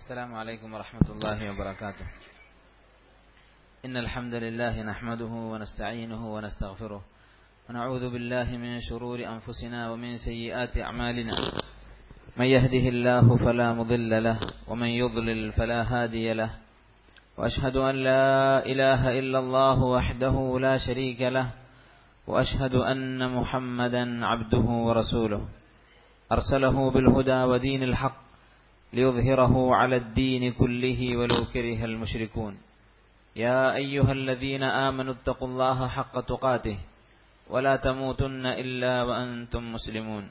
السلام عليكم ورحمة الله وبركاته إن الحمد لله نحمده ونستعينه ونستغفره ونعوذ بالله من شرور أنفسنا ومن سيئات أعمالنا من يهده الله فلا مضل له ومن يضلل فلا هادي له وأشهد أن لا إله إلا الله وحده لا شريك له وأشهد أن محمدا عبده ورسوله أرسله بالهدى ودين الحق ليظهره على الدين كله ولو كره المشركون يا أيها الذين آمنوا اتقوا الله حق تقاته ولا تموتن إلا وأنتم مسلمون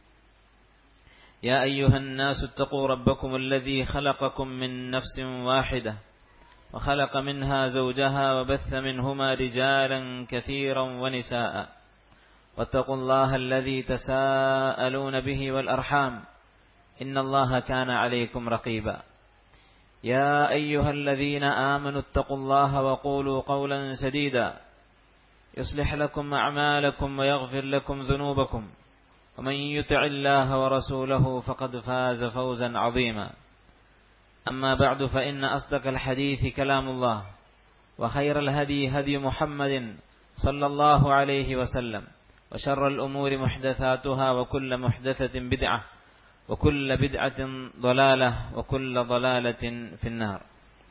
يا أيها الناس اتقوا ربكم الذي خلقكم من نفس واحدة وخلق منها زوجها وبث منهما رجالا كثيرا ونساء واتقوا الله الذي تساءلون به والأرحام إن الله كان عليكم رقيبا يا أيها الذين آمنوا اتقوا الله وقولوا قولا سديدا يصلح لكم أعمالكم ويغفر لكم ذنوبكم ومن يطع الله ورسوله فقد فاز فوزا عظيما أما بعد فإن أصدق الحديث كلام الله وخير الهدي هدي محمد صلى الله عليه وسلم وشر الأمور محدثاتها وكل محدثة بدعة وكل بدعة ضلالة وكل ضلالة في النار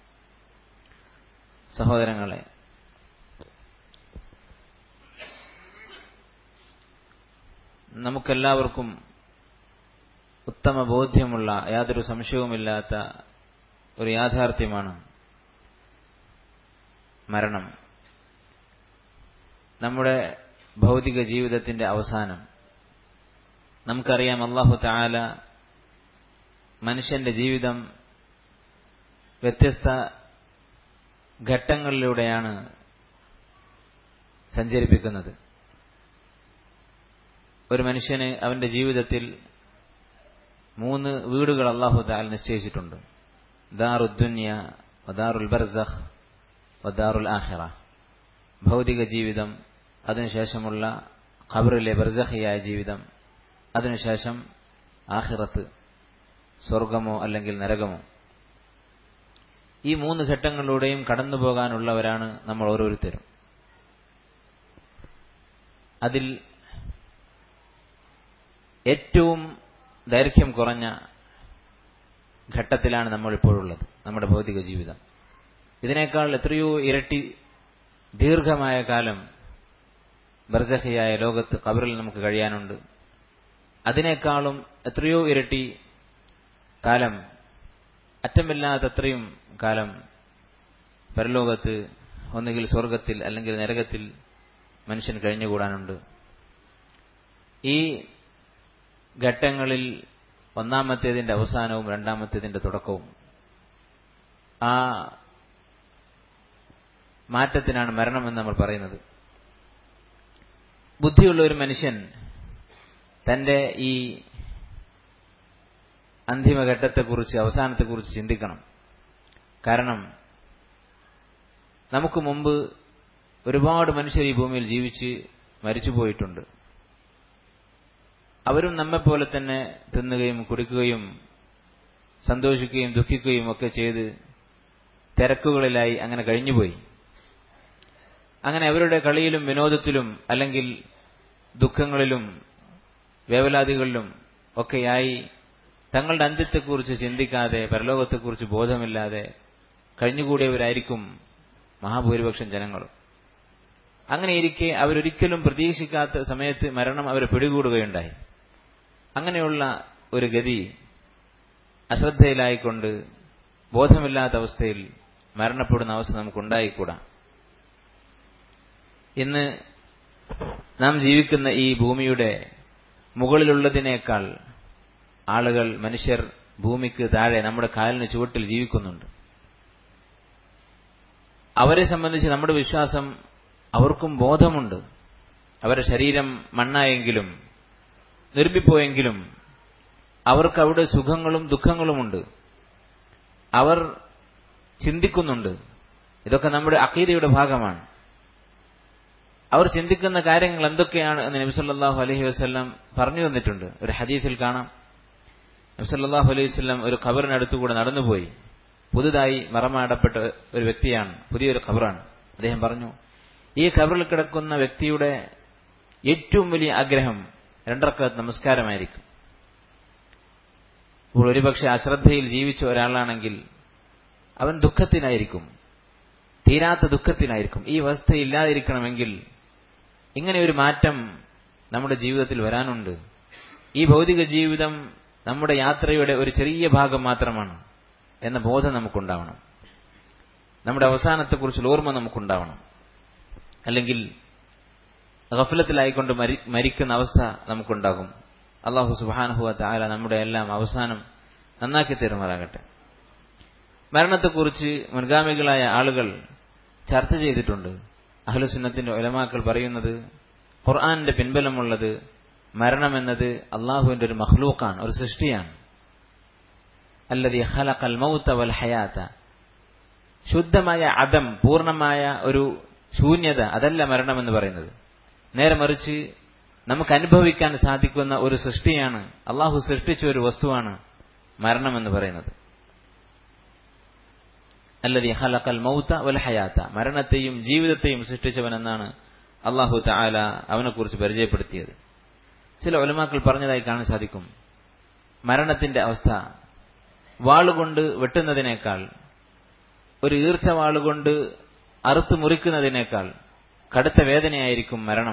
സഹോദരങ്ങളെ നമുക്കെല്ലാവർക്കും ഉത്തമ ബോധ്യമുള്ള യാതൊരു സംശയവുമില്ലാത്ത ഒരു യാഥാർത്ഥ്യമാണ് മരണം നമ്മുടെ ഭൗതിക ജീവിതത്തിന്റെ അവസാനം നമുക്കറിയാം അള്ളാഹു താല മനുഷ്യന്റെ ജീവിതം വ്യത്യസ്ത ഘട്ടങ്ങളിലൂടെയാണ് സഞ്ചരിപ്പിക്കുന്നത് ഒരു മനുഷ്യന് അവന്റെ ജീവിതത്തിൽ മൂന്ന് വീടുകൾ അള്ളാഹു താൽ നിശ്ചയിച്ചിട്ടുണ്ട് ദാറുദ്ദുന്യ വദാറുൽ ബർസഖ് വദാറുൽ ആഹിറ ഭൗതിക ജീവിതം അതിനുശേഷമുള്ള ഖബറിലെ ബർസഖിയായ ജീവിതം അതിനുശേഷം ആഹിറത്ത് സ്വർഗമോ അല്ലെങ്കിൽ നരകമോ ഈ മൂന്ന് ഘട്ടങ്ങളിലൂടെയും കടന്നു പോകാനുള്ളവരാണ് നമ്മൾ ഓരോരുത്തരും അതിൽ ഏറ്റവും ദൈർഘ്യം കുറഞ്ഞ ഘട്ടത്തിലാണ് നമ്മൾ ഇപ്പോഴുള്ളത് നമ്മുടെ ഭൗതിക ജീവിതം ഇതിനേക്കാൾ എത്രയോ ഇരട്ടി ദീർഘമായ കാലം ബർസഹിയായ ലോകത്ത് കബറിൽ നമുക്ക് കഴിയാനുണ്ട് അതിനേക്കാളും എത്രയോ ഇരട്ടി കാലം അറ്റമില്ലാത്തത്രയും കാലം പരലോകത്ത് ഒന്നുകിൽ സ്വർഗത്തിൽ അല്ലെങ്കിൽ നരകത്തിൽ മനുഷ്യൻ കഴിഞ്ഞുകൂടാനുണ്ട് ഈ ഘട്ടങ്ങളിൽ ഒന്നാമത്തേതിന്റെ അവസാനവും രണ്ടാമത്തേതിന്റെ തുടക്കവും ആ മാറ്റത്തിനാണ് മരണമെന്ന് നമ്മൾ പറയുന്നത് ബുദ്ധിയുള്ള ഒരു മനുഷ്യൻ തന്റെ ഈ അന്തിമഘട്ടത്തെക്കുറിച്ച് അവസാനത്തെക്കുറിച്ച് ചിന്തിക്കണം കാരണം നമുക്ക് മുമ്പ് ഒരുപാട് മനുഷ്യർ ഈ ഭൂമിയിൽ ജീവിച്ച് മരിച്ചുപോയിട്ടുണ്ട് അവരും നമ്മെപ്പോലെ തന്നെ തിന്നുകയും കുടിക്കുകയും സന്തോഷിക്കുകയും ദുഃഖിക്കുകയും ഒക്കെ ചെയ്ത് തിരക്കുകളിലായി അങ്ങനെ കഴിഞ്ഞുപോയി അങ്ങനെ അവരുടെ കളിയിലും വിനോദത്തിലും അല്ലെങ്കിൽ ദുഃഖങ്ങളിലും വേവലാതികളിലും ഒക്കെയായി തങ്ങളുടെ അന്ത്യത്തെക്കുറിച്ച് ചിന്തിക്കാതെ പരലോകത്തെക്കുറിച്ച് ബോധമില്ലാതെ കഴിഞ്ഞുകൂടിയവരായിരിക്കും മഹാഭൂരിപക്ഷം ജനങ്ങൾ അങ്ങനെ ഇരിക്കെ അവരൊരിക്കലും പ്രതീക്ഷിക്കാത്ത സമയത്ത് മരണം അവരെ പിടികൂടുകയുണ്ടായി അങ്ങനെയുള്ള ഒരു ഗതി അശ്രദ്ധയിലായിക്കൊണ്ട് ബോധമില്ലാത്ത അവസ്ഥയിൽ മരണപ്പെടുന്ന അവസ്ഥ നമുക്കുണ്ടായിക്കൂടാ ഇന്ന് നാം ജീവിക്കുന്ന ഈ ഭൂമിയുടെ മുകളിലുള്ളതിനേക്കാൾ ആളുകൾ മനുഷ്യർ ഭൂമിക്ക് താഴെ നമ്മുടെ കാലിന് ചുവട്ടിൽ ജീവിക്കുന്നുണ്ട് അവരെ സംബന്ധിച്ച് നമ്മുടെ വിശ്വാസം അവർക്കും ബോധമുണ്ട് അവരുടെ ശരീരം മണ്ണായെങ്കിലും നിർമ്മിപ്പോയെങ്കിലും അവർക്ക് അവിടെ സുഖങ്ങളും ദുഃഖങ്ങളുമുണ്ട് അവർ ചിന്തിക്കുന്നുണ്ട് ഇതൊക്കെ നമ്മുടെ അക്കീതയുടെ ഭാഗമാണ് അവർ ചിന്തിക്കുന്ന കാര്യങ്ങൾ എന്തൊക്കെയാണ് എന്ന് നബി സല്ലല്ലാഹു അലൈഹി വസല്ലം പറഞ്ഞു തന്നിട്ടുണ്ട് ഒരു ഹദീസിൽ കാണാം നബ്സല്ലാഹു അലൈഹി സ്വലം ഒരു ഖബറിനടുത്തുകൂടെ നടന്നുപോയി പുതുതായി മറമാടപ്പെട്ട ഒരു വ്യക്തിയാണ് പുതിയൊരു ഖബറാണ് അദ്ദേഹം പറഞ്ഞു ഈ ഖബറിൽ കിടക്കുന്ന വ്യക്തിയുടെ ഏറ്റവും വലിയ ആഗ്രഹം രണ്ടറക്കത്ത് നമസ്കാരമായിരിക്കും ഇപ്പോൾ ഒരുപക്ഷെ അശ്രദ്ധയിൽ ജീവിച്ച ഒരാളാണെങ്കിൽ അവൻ ദുഃഖത്തിനായിരിക്കും തീരാത്ത ദുഃഖത്തിനായിരിക്കും ഈ അവസ്ഥ ഇല്ലാതിരിക്കണമെങ്കിൽ ഇങ്ങനെ ഒരു മാറ്റം നമ്മുടെ ജീവിതത്തിൽ വരാനുണ്ട് ഈ ഭൗതിക ജീവിതം നമ്മുടെ യാത്രയുടെ ഒരു ചെറിയ ഭാഗം മാത്രമാണ് എന്ന ബോധം നമുക്കുണ്ടാവണം നമ്മുടെ അവസാനത്തെക്കുറിച്ചുള്ള ഓർമ്മ നമുക്കുണ്ടാവണം അല്ലെങ്കിൽ ഗഫലത്തിലായിക്കൊണ്ട് മരിക്കുന്ന അവസ്ഥ നമുക്കുണ്ടാകും അള്ളാഹു സുബാനഹുവ താല നമ്മുടെ എല്ലാം അവസാനം നന്നാക്കി തരുമാറാകട്ടെ മരണത്തെക്കുറിച്ച് മുൻഗാമികളായ ആളുകൾ ചർച്ച ചെയ്തിട്ടുണ്ട് അഹ്ലുസുന്നത്തിന്റെ ഒലമാക്കൾ പറയുന്നത് ഖുർആാനിന്റെ പിൻബലമുള്ളത് മരണമെന്നത് അള്ളാഹുവിന്റെ ഒരു മഹ്ലൂക്കാണ് ഒരു സൃഷ്ടിയാണ് അല്ലതി ഹലഖൽ മൗത്ത വൽ ഹയാത്ത ശുദ്ധമായ അദം പൂർണ്ണമായ ഒരു ശൂന്യത അതല്ല മരണമെന്ന് പറയുന്നത് നേരെ മറിച്ച് നമുക്ക് അനുഭവിക്കാൻ സാധിക്കുന്ന ഒരു സൃഷ്ടിയാണ് അള്ളാഹു സൃഷ്ടിച്ച ഒരു വസ്തുവാണ് മരണമെന്ന് പറയുന്നത് അല്ലതി ഹലക്കൽ മൗത്ത വൽ ഹയാത്ത മരണത്തെയും ജീവിതത്തെയും സൃഷ്ടിച്ചവനെന്നാണ് അള്ളാഹു താല അവനെക്കുറിച്ച് പരിചയപ്പെടുത്തിയത് ചില ഒലമാക്കൾ പറഞ്ഞതായി കാണാൻ സാധിക്കും മരണത്തിന്റെ അവസ്ഥ വാളുകൊണ്ട് വെട്ടുന്നതിനേക്കാൾ ഒരു ഈർച്ച വാളുകൊണ്ട് അറുത്തു മുറിക്കുന്നതിനേക്കാൾ കടുത്ത വേദനയായിരിക്കും മരണം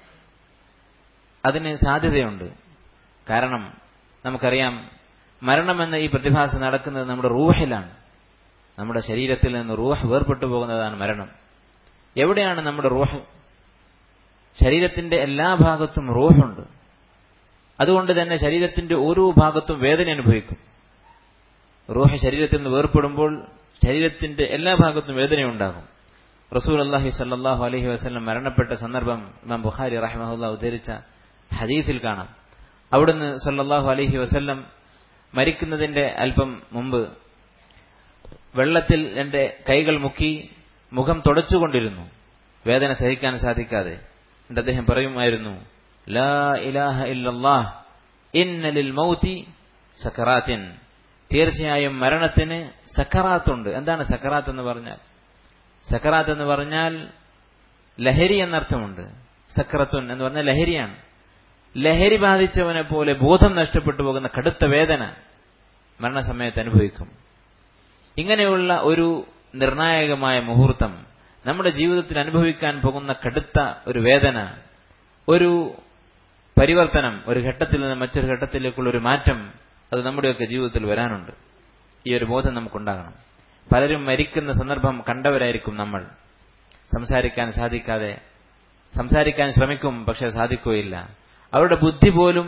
അതിന് സാധ്യതയുണ്ട് കാരണം നമുക്കറിയാം മരണമെന്ന ഈ പ്രതിഭാസം നടക്കുന്നത് നമ്മുടെ റൂഹിലാണ് നമ്മുടെ ശരീരത്തിൽ നിന്ന് റൂഹ് വേർപെട്ടു പോകുന്നതാണ് മരണം എവിടെയാണ് നമ്മുടെ റൂഹ് ശരീരത്തിന്റെ എല്ലാ ഭാഗത്തും റൂഹുണ്ട് അതുകൊണ്ട് തന്നെ ശരീരത്തിന്റെ ഓരോ ഭാഗത്തും വേദന അനുഭവിക്കും റൂഹ് ശരീരത്തിൽ നിന്ന് വേർപ്പെടുമ്പോൾ ശരീരത്തിന്റെ എല്ലാ ഭാഗത്തും വേദനയുണ്ടാകും റസൂൽ അള്ളാഹി സല്ലാഹു അലഹി വസ്ലം മരണപ്പെട്ട സന്ദർഭം ഇമാം ബുഖാരി റഹ്മഹുല്ല ഉദ്ധരിച്ച ഹദീസിൽ കാണാം അവിടുന്ന് സല്ലാഹു അലഹി വസ്ല്ലം മരിക്കുന്നതിന്റെ അല്പം മുമ്പ് വെള്ളത്തിൽ എന്റെ കൈകൾ മുക്കി മുഖം തുടച്ചുകൊണ്ടിരുന്നു വേദന സഹിക്കാൻ സാധിക്കാതെ എന്നിട്ട് അദ്ദേഹം പറയുമായിരുന്നു ലാ ഇലാഹ ഇല്ലല്ലാഹ് ഇന്നലിൽ മൗതി സക്കറാത്തിൻ തീർച്ചയായും മരണത്തിന് സക്കറാത്തുണ്ട് എന്താണ് സക്കറാത്ത് എന്ന് പറഞ്ഞാൽ സക്കറാത്ത് എന്ന് പറഞ്ഞാൽ ലഹരി എന്നർത്ഥമുണ്ട് സക്രത്തുൻ എന്ന് പറഞ്ഞാൽ ലഹരിയാണ് ലഹരി ബാധിച്ചവനെ പോലെ ബോധം നഷ്ടപ്പെട്ടു പോകുന്ന കടുത്ത വേദന മരണസമയത്ത് അനുഭവിക്കും ഇങ്ങനെയുള്ള ഒരു നിർണായകമായ മുഹൂർത്തം നമ്മുടെ ജീവിതത്തിൽ അനുഭവിക്കാൻ പോകുന്ന കടുത്ത ഒരു വേദന ഒരു പരിവർത്തനം ഒരു ഘട്ടത്തിൽ നിന്ന് മറ്റൊരു ഘട്ടത്തിലേക്കുള്ള ഒരു മാറ്റം അത് നമ്മുടെയൊക്കെ ജീവിതത്തിൽ വരാനുണ്ട് ഈ ഒരു ബോധം നമുക്കുണ്ടാകണം പലരും മരിക്കുന്ന സന്ദർഭം കണ്ടവരായിരിക്കും നമ്മൾ സംസാരിക്കാൻ സാധിക്കാതെ സംസാരിക്കാൻ ശ്രമിക്കും പക്ഷെ സാധിക്കുകയില്ല അവരുടെ ബുദ്ധി പോലും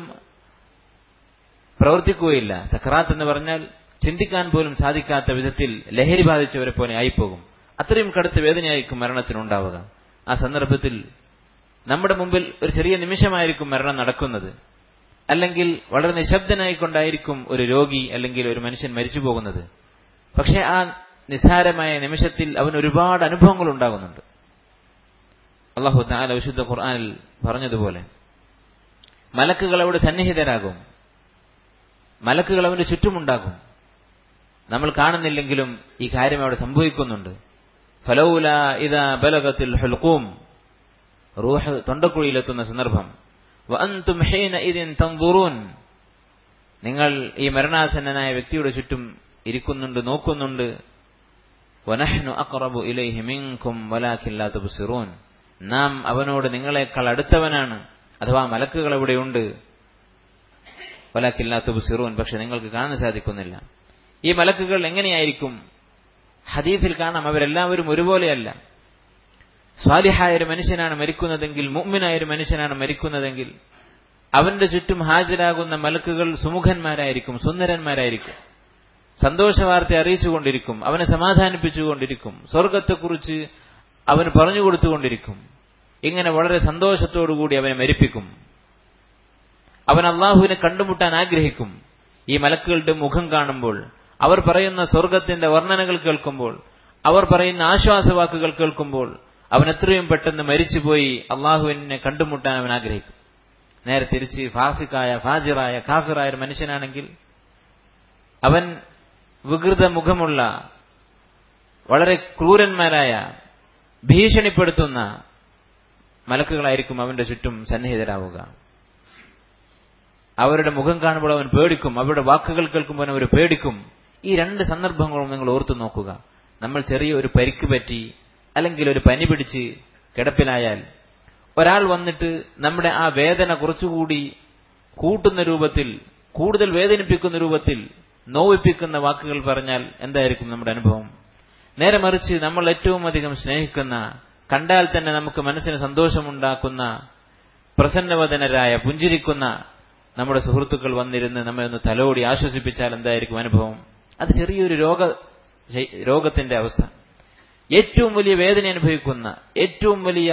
പ്രവർത്തിക്കുകയില്ല സഖറാത്ത് എന്ന് പറഞ്ഞാൽ ചിന്തിക്കാൻ പോലും സാധിക്കാത്ത വിധത്തിൽ ലഹരി ബാധിച്ചവരെ പോലെ ആയിപ്പോകും അത്രയും കടുത്ത വേദനയായിരിക്കും മരണത്തിനുണ്ടാവുക ആ സന്ദർഭത്തിൽ നമ്മുടെ മുമ്പിൽ ഒരു ചെറിയ നിമിഷമായിരിക്കും മരണം നടക്കുന്നത് അല്ലെങ്കിൽ വളരെ നിശബ്ദനായിക്കൊണ്ടായിരിക്കും ഒരു രോഗി അല്ലെങ്കിൽ ഒരു മനുഷ്യൻ മരിച്ചു പോകുന്നത് പക്ഷെ ആ നിസ്സാരമായ നിമിഷത്തിൽ അവന് ഒരുപാട് അനുഭവങ്ങൾ ഉണ്ടാകുന്നുണ്ട് അള്ളാഹു താല വിശുദ്ധ ഖുർആാനിൽ പറഞ്ഞതുപോലെ മലക്കുകൾ അവിടെ സന്നിഹിതരാകും മലക്കുകൾ അവന്റെ ചുറ്റുമുണ്ടാകും നമ്മൾ കാണുന്നില്ലെങ്കിലും ഈ കാര്യം അവിടെ സംഭവിക്കുന്നുണ്ട് ഫലൗല ഇതാ ബലഗത്തിൽ ഹുൽഖൂം റൂഹ് തൊണ്ടക്കുഴിയിലെത്തുന്ന സന്ദർഭം വഅൻതും ഹീന ഇതിൻ തൻദുറൂൻ നിങ്ങൾ ഈ മരണാസന്നനായ വ്യക്തിയുടെ ചുറ്റും ഇരിക്കുന്നുണ്ട് നോക്കുന്നുണ്ട് വനഹ്നു അഖറബു ഇലൈഹി മിൻകും വലാകിൻ ലാ തുബ്സിറൂൻ നാം അവനോട് നിങ്ങളെക്കാൾ അടുത്തവനാണ് അഥവാ മലക്കുകൾ എവിടെയുണ്ട് വലാകിൻ ലാ തുബ്സിറൂൻ പക്ഷെ നിങ്ങൾക്ക് കാണാൻ സാധിക്കുന്നില്ല ഈ മലക്കുകൾ എങ്ങനെയായിരിക്കും ഹദീഫിൽ കാണാം അവരെല്ലാവരും ഒരുപോലെയല്ല സ്വാലിഹായ ഒരു മനുഷ്യനാണ് മരിക്കുന്നതെങ്കിൽ മുമ്മിനായ ഒരു മനുഷ്യനാണ് മരിക്കുന്നതെങ്കിൽ അവന്റെ ചുറ്റും ഹാജരാകുന്ന മലക്കുകൾ സുമുഖന്മാരായിരിക്കും സുന്ദരന്മാരായിരിക്കും സന്തോഷവാർത്ത അറിയിച്ചുകൊണ്ടിരിക്കും അവനെ സമാധാനിപ്പിച്ചുകൊണ്ടിരിക്കും സ്വർഗത്തെക്കുറിച്ച് അവന് പറഞ്ഞു കൊടുത്തുകൊണ്ടിരിക്കും ഇങ്ങനെ വളരെ സന്തോഷത്തോടുകൂടി അവനെ മരിപ്പിക്കും അവൻ അള്ളാഹുവിനെ കണ്ടുമുട്ടാൻ ആഗ്രഹിക്കും ഈ മലക്കുകളുടെ മുഖം കാണുമ്പോൾ അവർ പറയുന്ന സ്വർഗത്തിന്റെ വർണ്ണനകൾ കേൾക്കുമ്പോൾ അവർ പറയുന്ന ആശ്വാസവാക്കുകൾ കേൾക്കുമ്പോൾ അവൻ എത്രയും പെട്ടെന്ന് മരിച്ചുപോയി അള്ളാഹുവിനെ കണ്ടുമുട്ടാൻ അവൻ ആഗ്രഹിക്കും നേരെ തിരിച്ച് ഫാസിക്കായ ഫാജിറായ കാഫിറായ ഒരു മനുഷ്യനാണെങ്കിൽ അവൻ വികൃത മുഖമുള്ള വളരെ ക്രൂരന്മാരായ ഭീഷണിപ്പെടുത്തുന്ന മലക്കുകളായിരിക്കും അവന്റെ ചുറ്റും സന്നിഹിതരാവുക അവരുടെ മുഖം കാണുമ്പോൾ അവൻ പേടിക്കും അവരുടെ വാക്കുകൾ കേൾക്കുമ്പോൾ അവർ പേടിക്കും ഈ രണ്ട് സന്ദർഭങ്ങളും നിങ്ങൾ ഓർത്തു നോക്കുക നമ്മൾ ചെറിയ ഒരു പരിക്ക് പറ്റി അല്ലെങ്കിൽ ഒരു പനി പിടിച്ച് കിടപ്പിലായാൽ ഒരാൾ വന്നിട്ട് നമ്മുടെ ആ വേദന കുറച്ചുകൂടി കൂട്ടുന്ന രൂപത്തിൽ കൂടുതൽ വേദനിപ്പിക്കുന്ന രൂപത്തിൽ നോവിപ്പിക്കുന്ന വാക്കുകൾ പറഞ്ഞാൽ എന്തായിരിക്കും നമ്മുടെ അനുഭവം നേരെ മറിച്ച് നമ്മൾ ഏറ്റവും അധികം സ്നേഹിക്കുന്ന കണ്ടാൽ തന്നെ നമുക്ക് മനസ്സിന് സന്തോഷമുണ്ടാക്കുന്ന പ്രസന്നവദനരായ പുഞ്ചിരിക്കുന്ന നമ്മുടെ സുഹൃത്തുക്കൾ വന്നിരുന്ന് നമ്മെ ഒന്ന് തലോടി ആശ്വസിപ്പിച്ചാൽ എന്തായിരിക്കും അനുഭവം അത് ചെറിയൊരു രോഗ രോഗത്തിന്റെ അവസ്ഥ ഏറ്റവും വലിയ വേദന അനുഭവിക്കുന്ന ഏറ്റവും വലിയ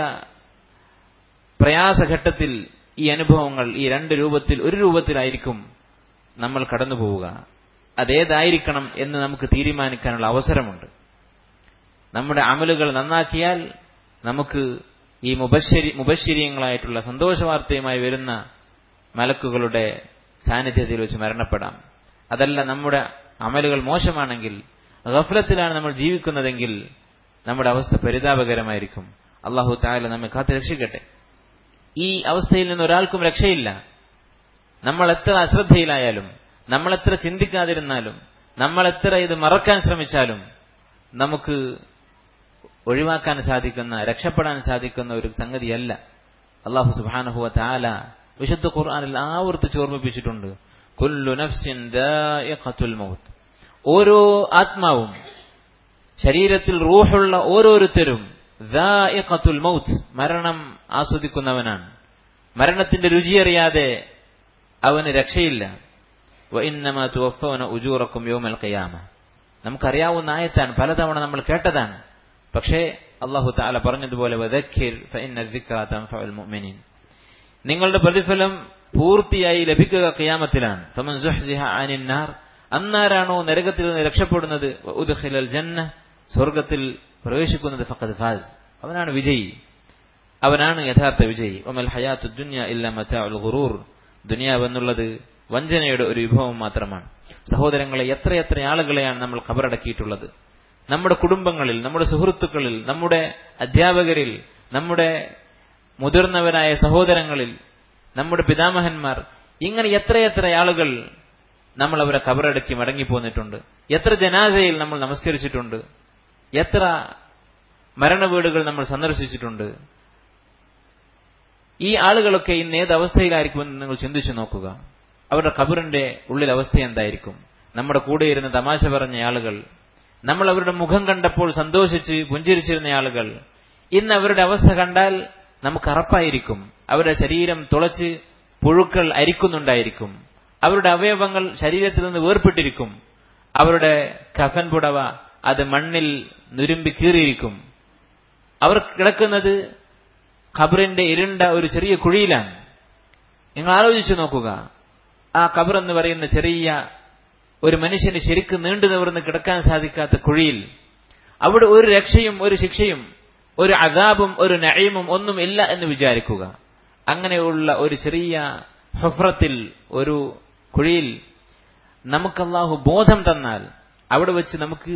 പ്രയാസഘട്ടത്തിൽ ഈ അനുഭവങ്ങൾ ഈ രണ്ട് രൂപത്തിൽ ഒരു രൂപത്തിലായിരിക്കും നമ്മൾ കടന്നു പോവുക അതേതായിരിക്കണം എന്ന് നമുക്ക് തീരുമാനിക്കാനുള്ള അവസരമുണ്ട് നമ്മുടെ അമലുകൾ നന്നാക്കിയാൽ നമുക്ക് ഈ മുബശ്ശരി മുബശ്ശരീയങ്ങളായിട്ടുള്ള സന്തോഷവാർത്തയുമായി വരുന്ന മലക്കുകളുടെ സാന്നിധ്യത്തിൽ വെച്ച് മരണപ്പെടാം അതല്ല നമ്മുടെ അമലുകൾ മോശമാണെങ്കിൽ ഗഫലത്തിലാണ് നമ്മൾ ജീവിക്കുന്നതെങ്കിൽ നമ്മുടെ അവസ്ഥ പരിതാപകരമായിരിക്കും അള്ളാഹു താല നമ്മെ കാത്തു രക്ഷിക്കട്ടെ ഈ അവസ്ഥയിൽ നിന്ന് ഒരാൾക്കും രക്ഷയില്ല നമ്മൾ എത്ര അശ്രദ്ധയിലായാലും നമ്മൾ എത്ര ചിന്തിക്കാതിരുന്നാലും നമ്മൾ എത്ര ഇത് മറക്കാൻ ശ്രമിച്ചാലും നമുക്ക് ഒഴിവാക്കാൻ സാധിക്കുന്ന രക്ഷപ്പെടാൻ സാധിക്കുന്ന ഒരു സംഗതിയല്ല അള്ളാഹു സുബാനഹുവ താല വിശുദ്ധ ഖുർആാനിൽ ആവർത്തിച്ച് ഓർമ്മിപ്പിച്ചിട്ടുണ്ട് കുല്ലു നഫ്സിൻ ദാഇഖത്തുൽ മൗത്ത് ഓരോ ആത്മാവും ശരീരത്തിൽ റൂഹുള്ള ഓരോരുത്തരും ദാഇഖത്തുൽ മൗത്ത് മരണം ആസ്വദിക്കുന്നവനാണ് മരണത്തിന്റെ രുചിയറിയാതെ അവന് രക്ഷയില്ല വഇന്നമാ തുവഫൗന ഉജൂറക്കും യൗമൽ ഖിയാമ നമുക്കറിയാവുന്ന ആയത്താണ് പലതവണ നമ്മൾ കേട്ടതാണ് പക്ഷേ അള്ളാഹു താല പറഞ്ഞതുപോലെ വദക്കിർ ഫഇന്ന ദിക്റ തൻഫഉൽ മുഅ്മിനീൻ നിങ്ങളുടെ പ്രതിഫലം പൂർത്തിയായി ലഭിക്കുക ഖിയാമത്തിലാണ് ഫമൻ സുഹ്സിഹ അനിൻ നാർ അന്നാരാണോ നരകത്തിൽ നിന്ന് രക്ഷപ്പെടുന്നത് ഉദ്ഖിലൽ ജന്ന സ്വർഗത്തിൽ പ്രവേശിക്കുന്നത് ഫഖദ് ഫാസ് അവനാണ് വിജയി അവനാണ് യഥാർത്ഥ വിജയി ഒമൽ ഹയാത്തു ദുന്യ ഇല്ല മറ്റാഉൽ ഗുറൂർ ദുനിയാവ് എന്നുള്ളത് വഞ്ചനയുടെ ഒരു വിഭവം മാത്രമാണ് സഹോദരങ്ങളെ എത്രയെത്ര ആളുകളെയാണ് നമ്മൾ ഖബറടക്കിയിട്ടുള്ളത് നമ്മുടെ കുടുംബങ്ങളിൽ നമ്മുടെ സുഹൃത്തുക്കളിൽ നമ്മുടെ അധ്യാപകരിൽ നമ്മുടെ മുതിർന്നവരായ സഹോദരങ്ങളിൽ നമ്മുടെ പിതാമഹന്മാർ ഇങ്ങനെ എത്രയെത്ര ആളുകൾ നമ്മൾ അവരെ കബറടക്കി മടങ്ങിപ്പോന്നിട്ടുണ്ട് എത്ര ജനാസയിൽ നമ്മൾ നമസ്കരിച്ചിട്ടുണ്ട് എത്ര മരണവീടുകൾ നമ്മൾ സന്ദർശിച്ചിട്ടുണ്ട് ഈ ആളുകളൊക്കെ ഇന്ന് ഏത് അവസ്ഥയിലായിരിക്കുമെന്ന് നിങ്ങൾ ചിന്തിച്ചു നോക്കുക അവരുടെ ഖബറിന്റെ ഉള്ളിൽ അവസ്ഥ എന്തായിരിക്കും നമ്മുടെ കൂടെ ഇരുന്ന് തമാശ പറഞ്ഞ ആളുകൾ നമ്മൾ അവരുടെ മുഖം കണ്ടപ്പോൾ സന്തോഷിച്ച് പുഞ്ചിരിച്ചിരുന്ന ആളുകൾ ഇന്ന് അവരുടെ അവസ്ഥ കണ്ടാൽ നമുക്ക് അറപ്പായിരിക്കും അവരുടെ ശരീരം തുളച്ച് പുഴുക്കൾ അരിക്കുന്നുണ്ടായിരിക്കും അവരുടെ അവയവങ്ങൾ ശരീരത്തിൽ നിന്ന് വേർപെട്ടിരിക്കും അവരുടെ കഫൻ പുടവ അത് മണ്ണിൽ നുരുമ്പി കീറിയിരിക്കും അവർ കിടക്കുന്നത് ഖബറിന്റെ ഇരുണ്ട ഒരു ചെറിയ കുഴിയിലാണ് നിങ്ങൾ ആലോചിച്ചു നോക്കുക ആ ഖബർ എന്ന് പറയുന്ന ചെറിയ ഒരു മനുഷ്യന് ശരിക്കും നീണ്ടു നിവർന്ന് കിടക്കാൻ സാധിക്കാത്ത കുഴിയിൽ അവിടെ ഒരു രക്ഷയും ഒരു ശിക്ഷയും ഒരു അതാബും ഒരു നയമും ഒന്നും ഇല്ല എന്ന് വിചാരിക്കുക അങ്ങനെയുള്ള ഒരു ചെറിയ ഹുഫ്രത്തിൽ ഒരു കുഴിയിൽ നമുക്കല്ലാഹു ബോധം തന്നാൽ അവിടെ വെച്ച് നമുക്ക്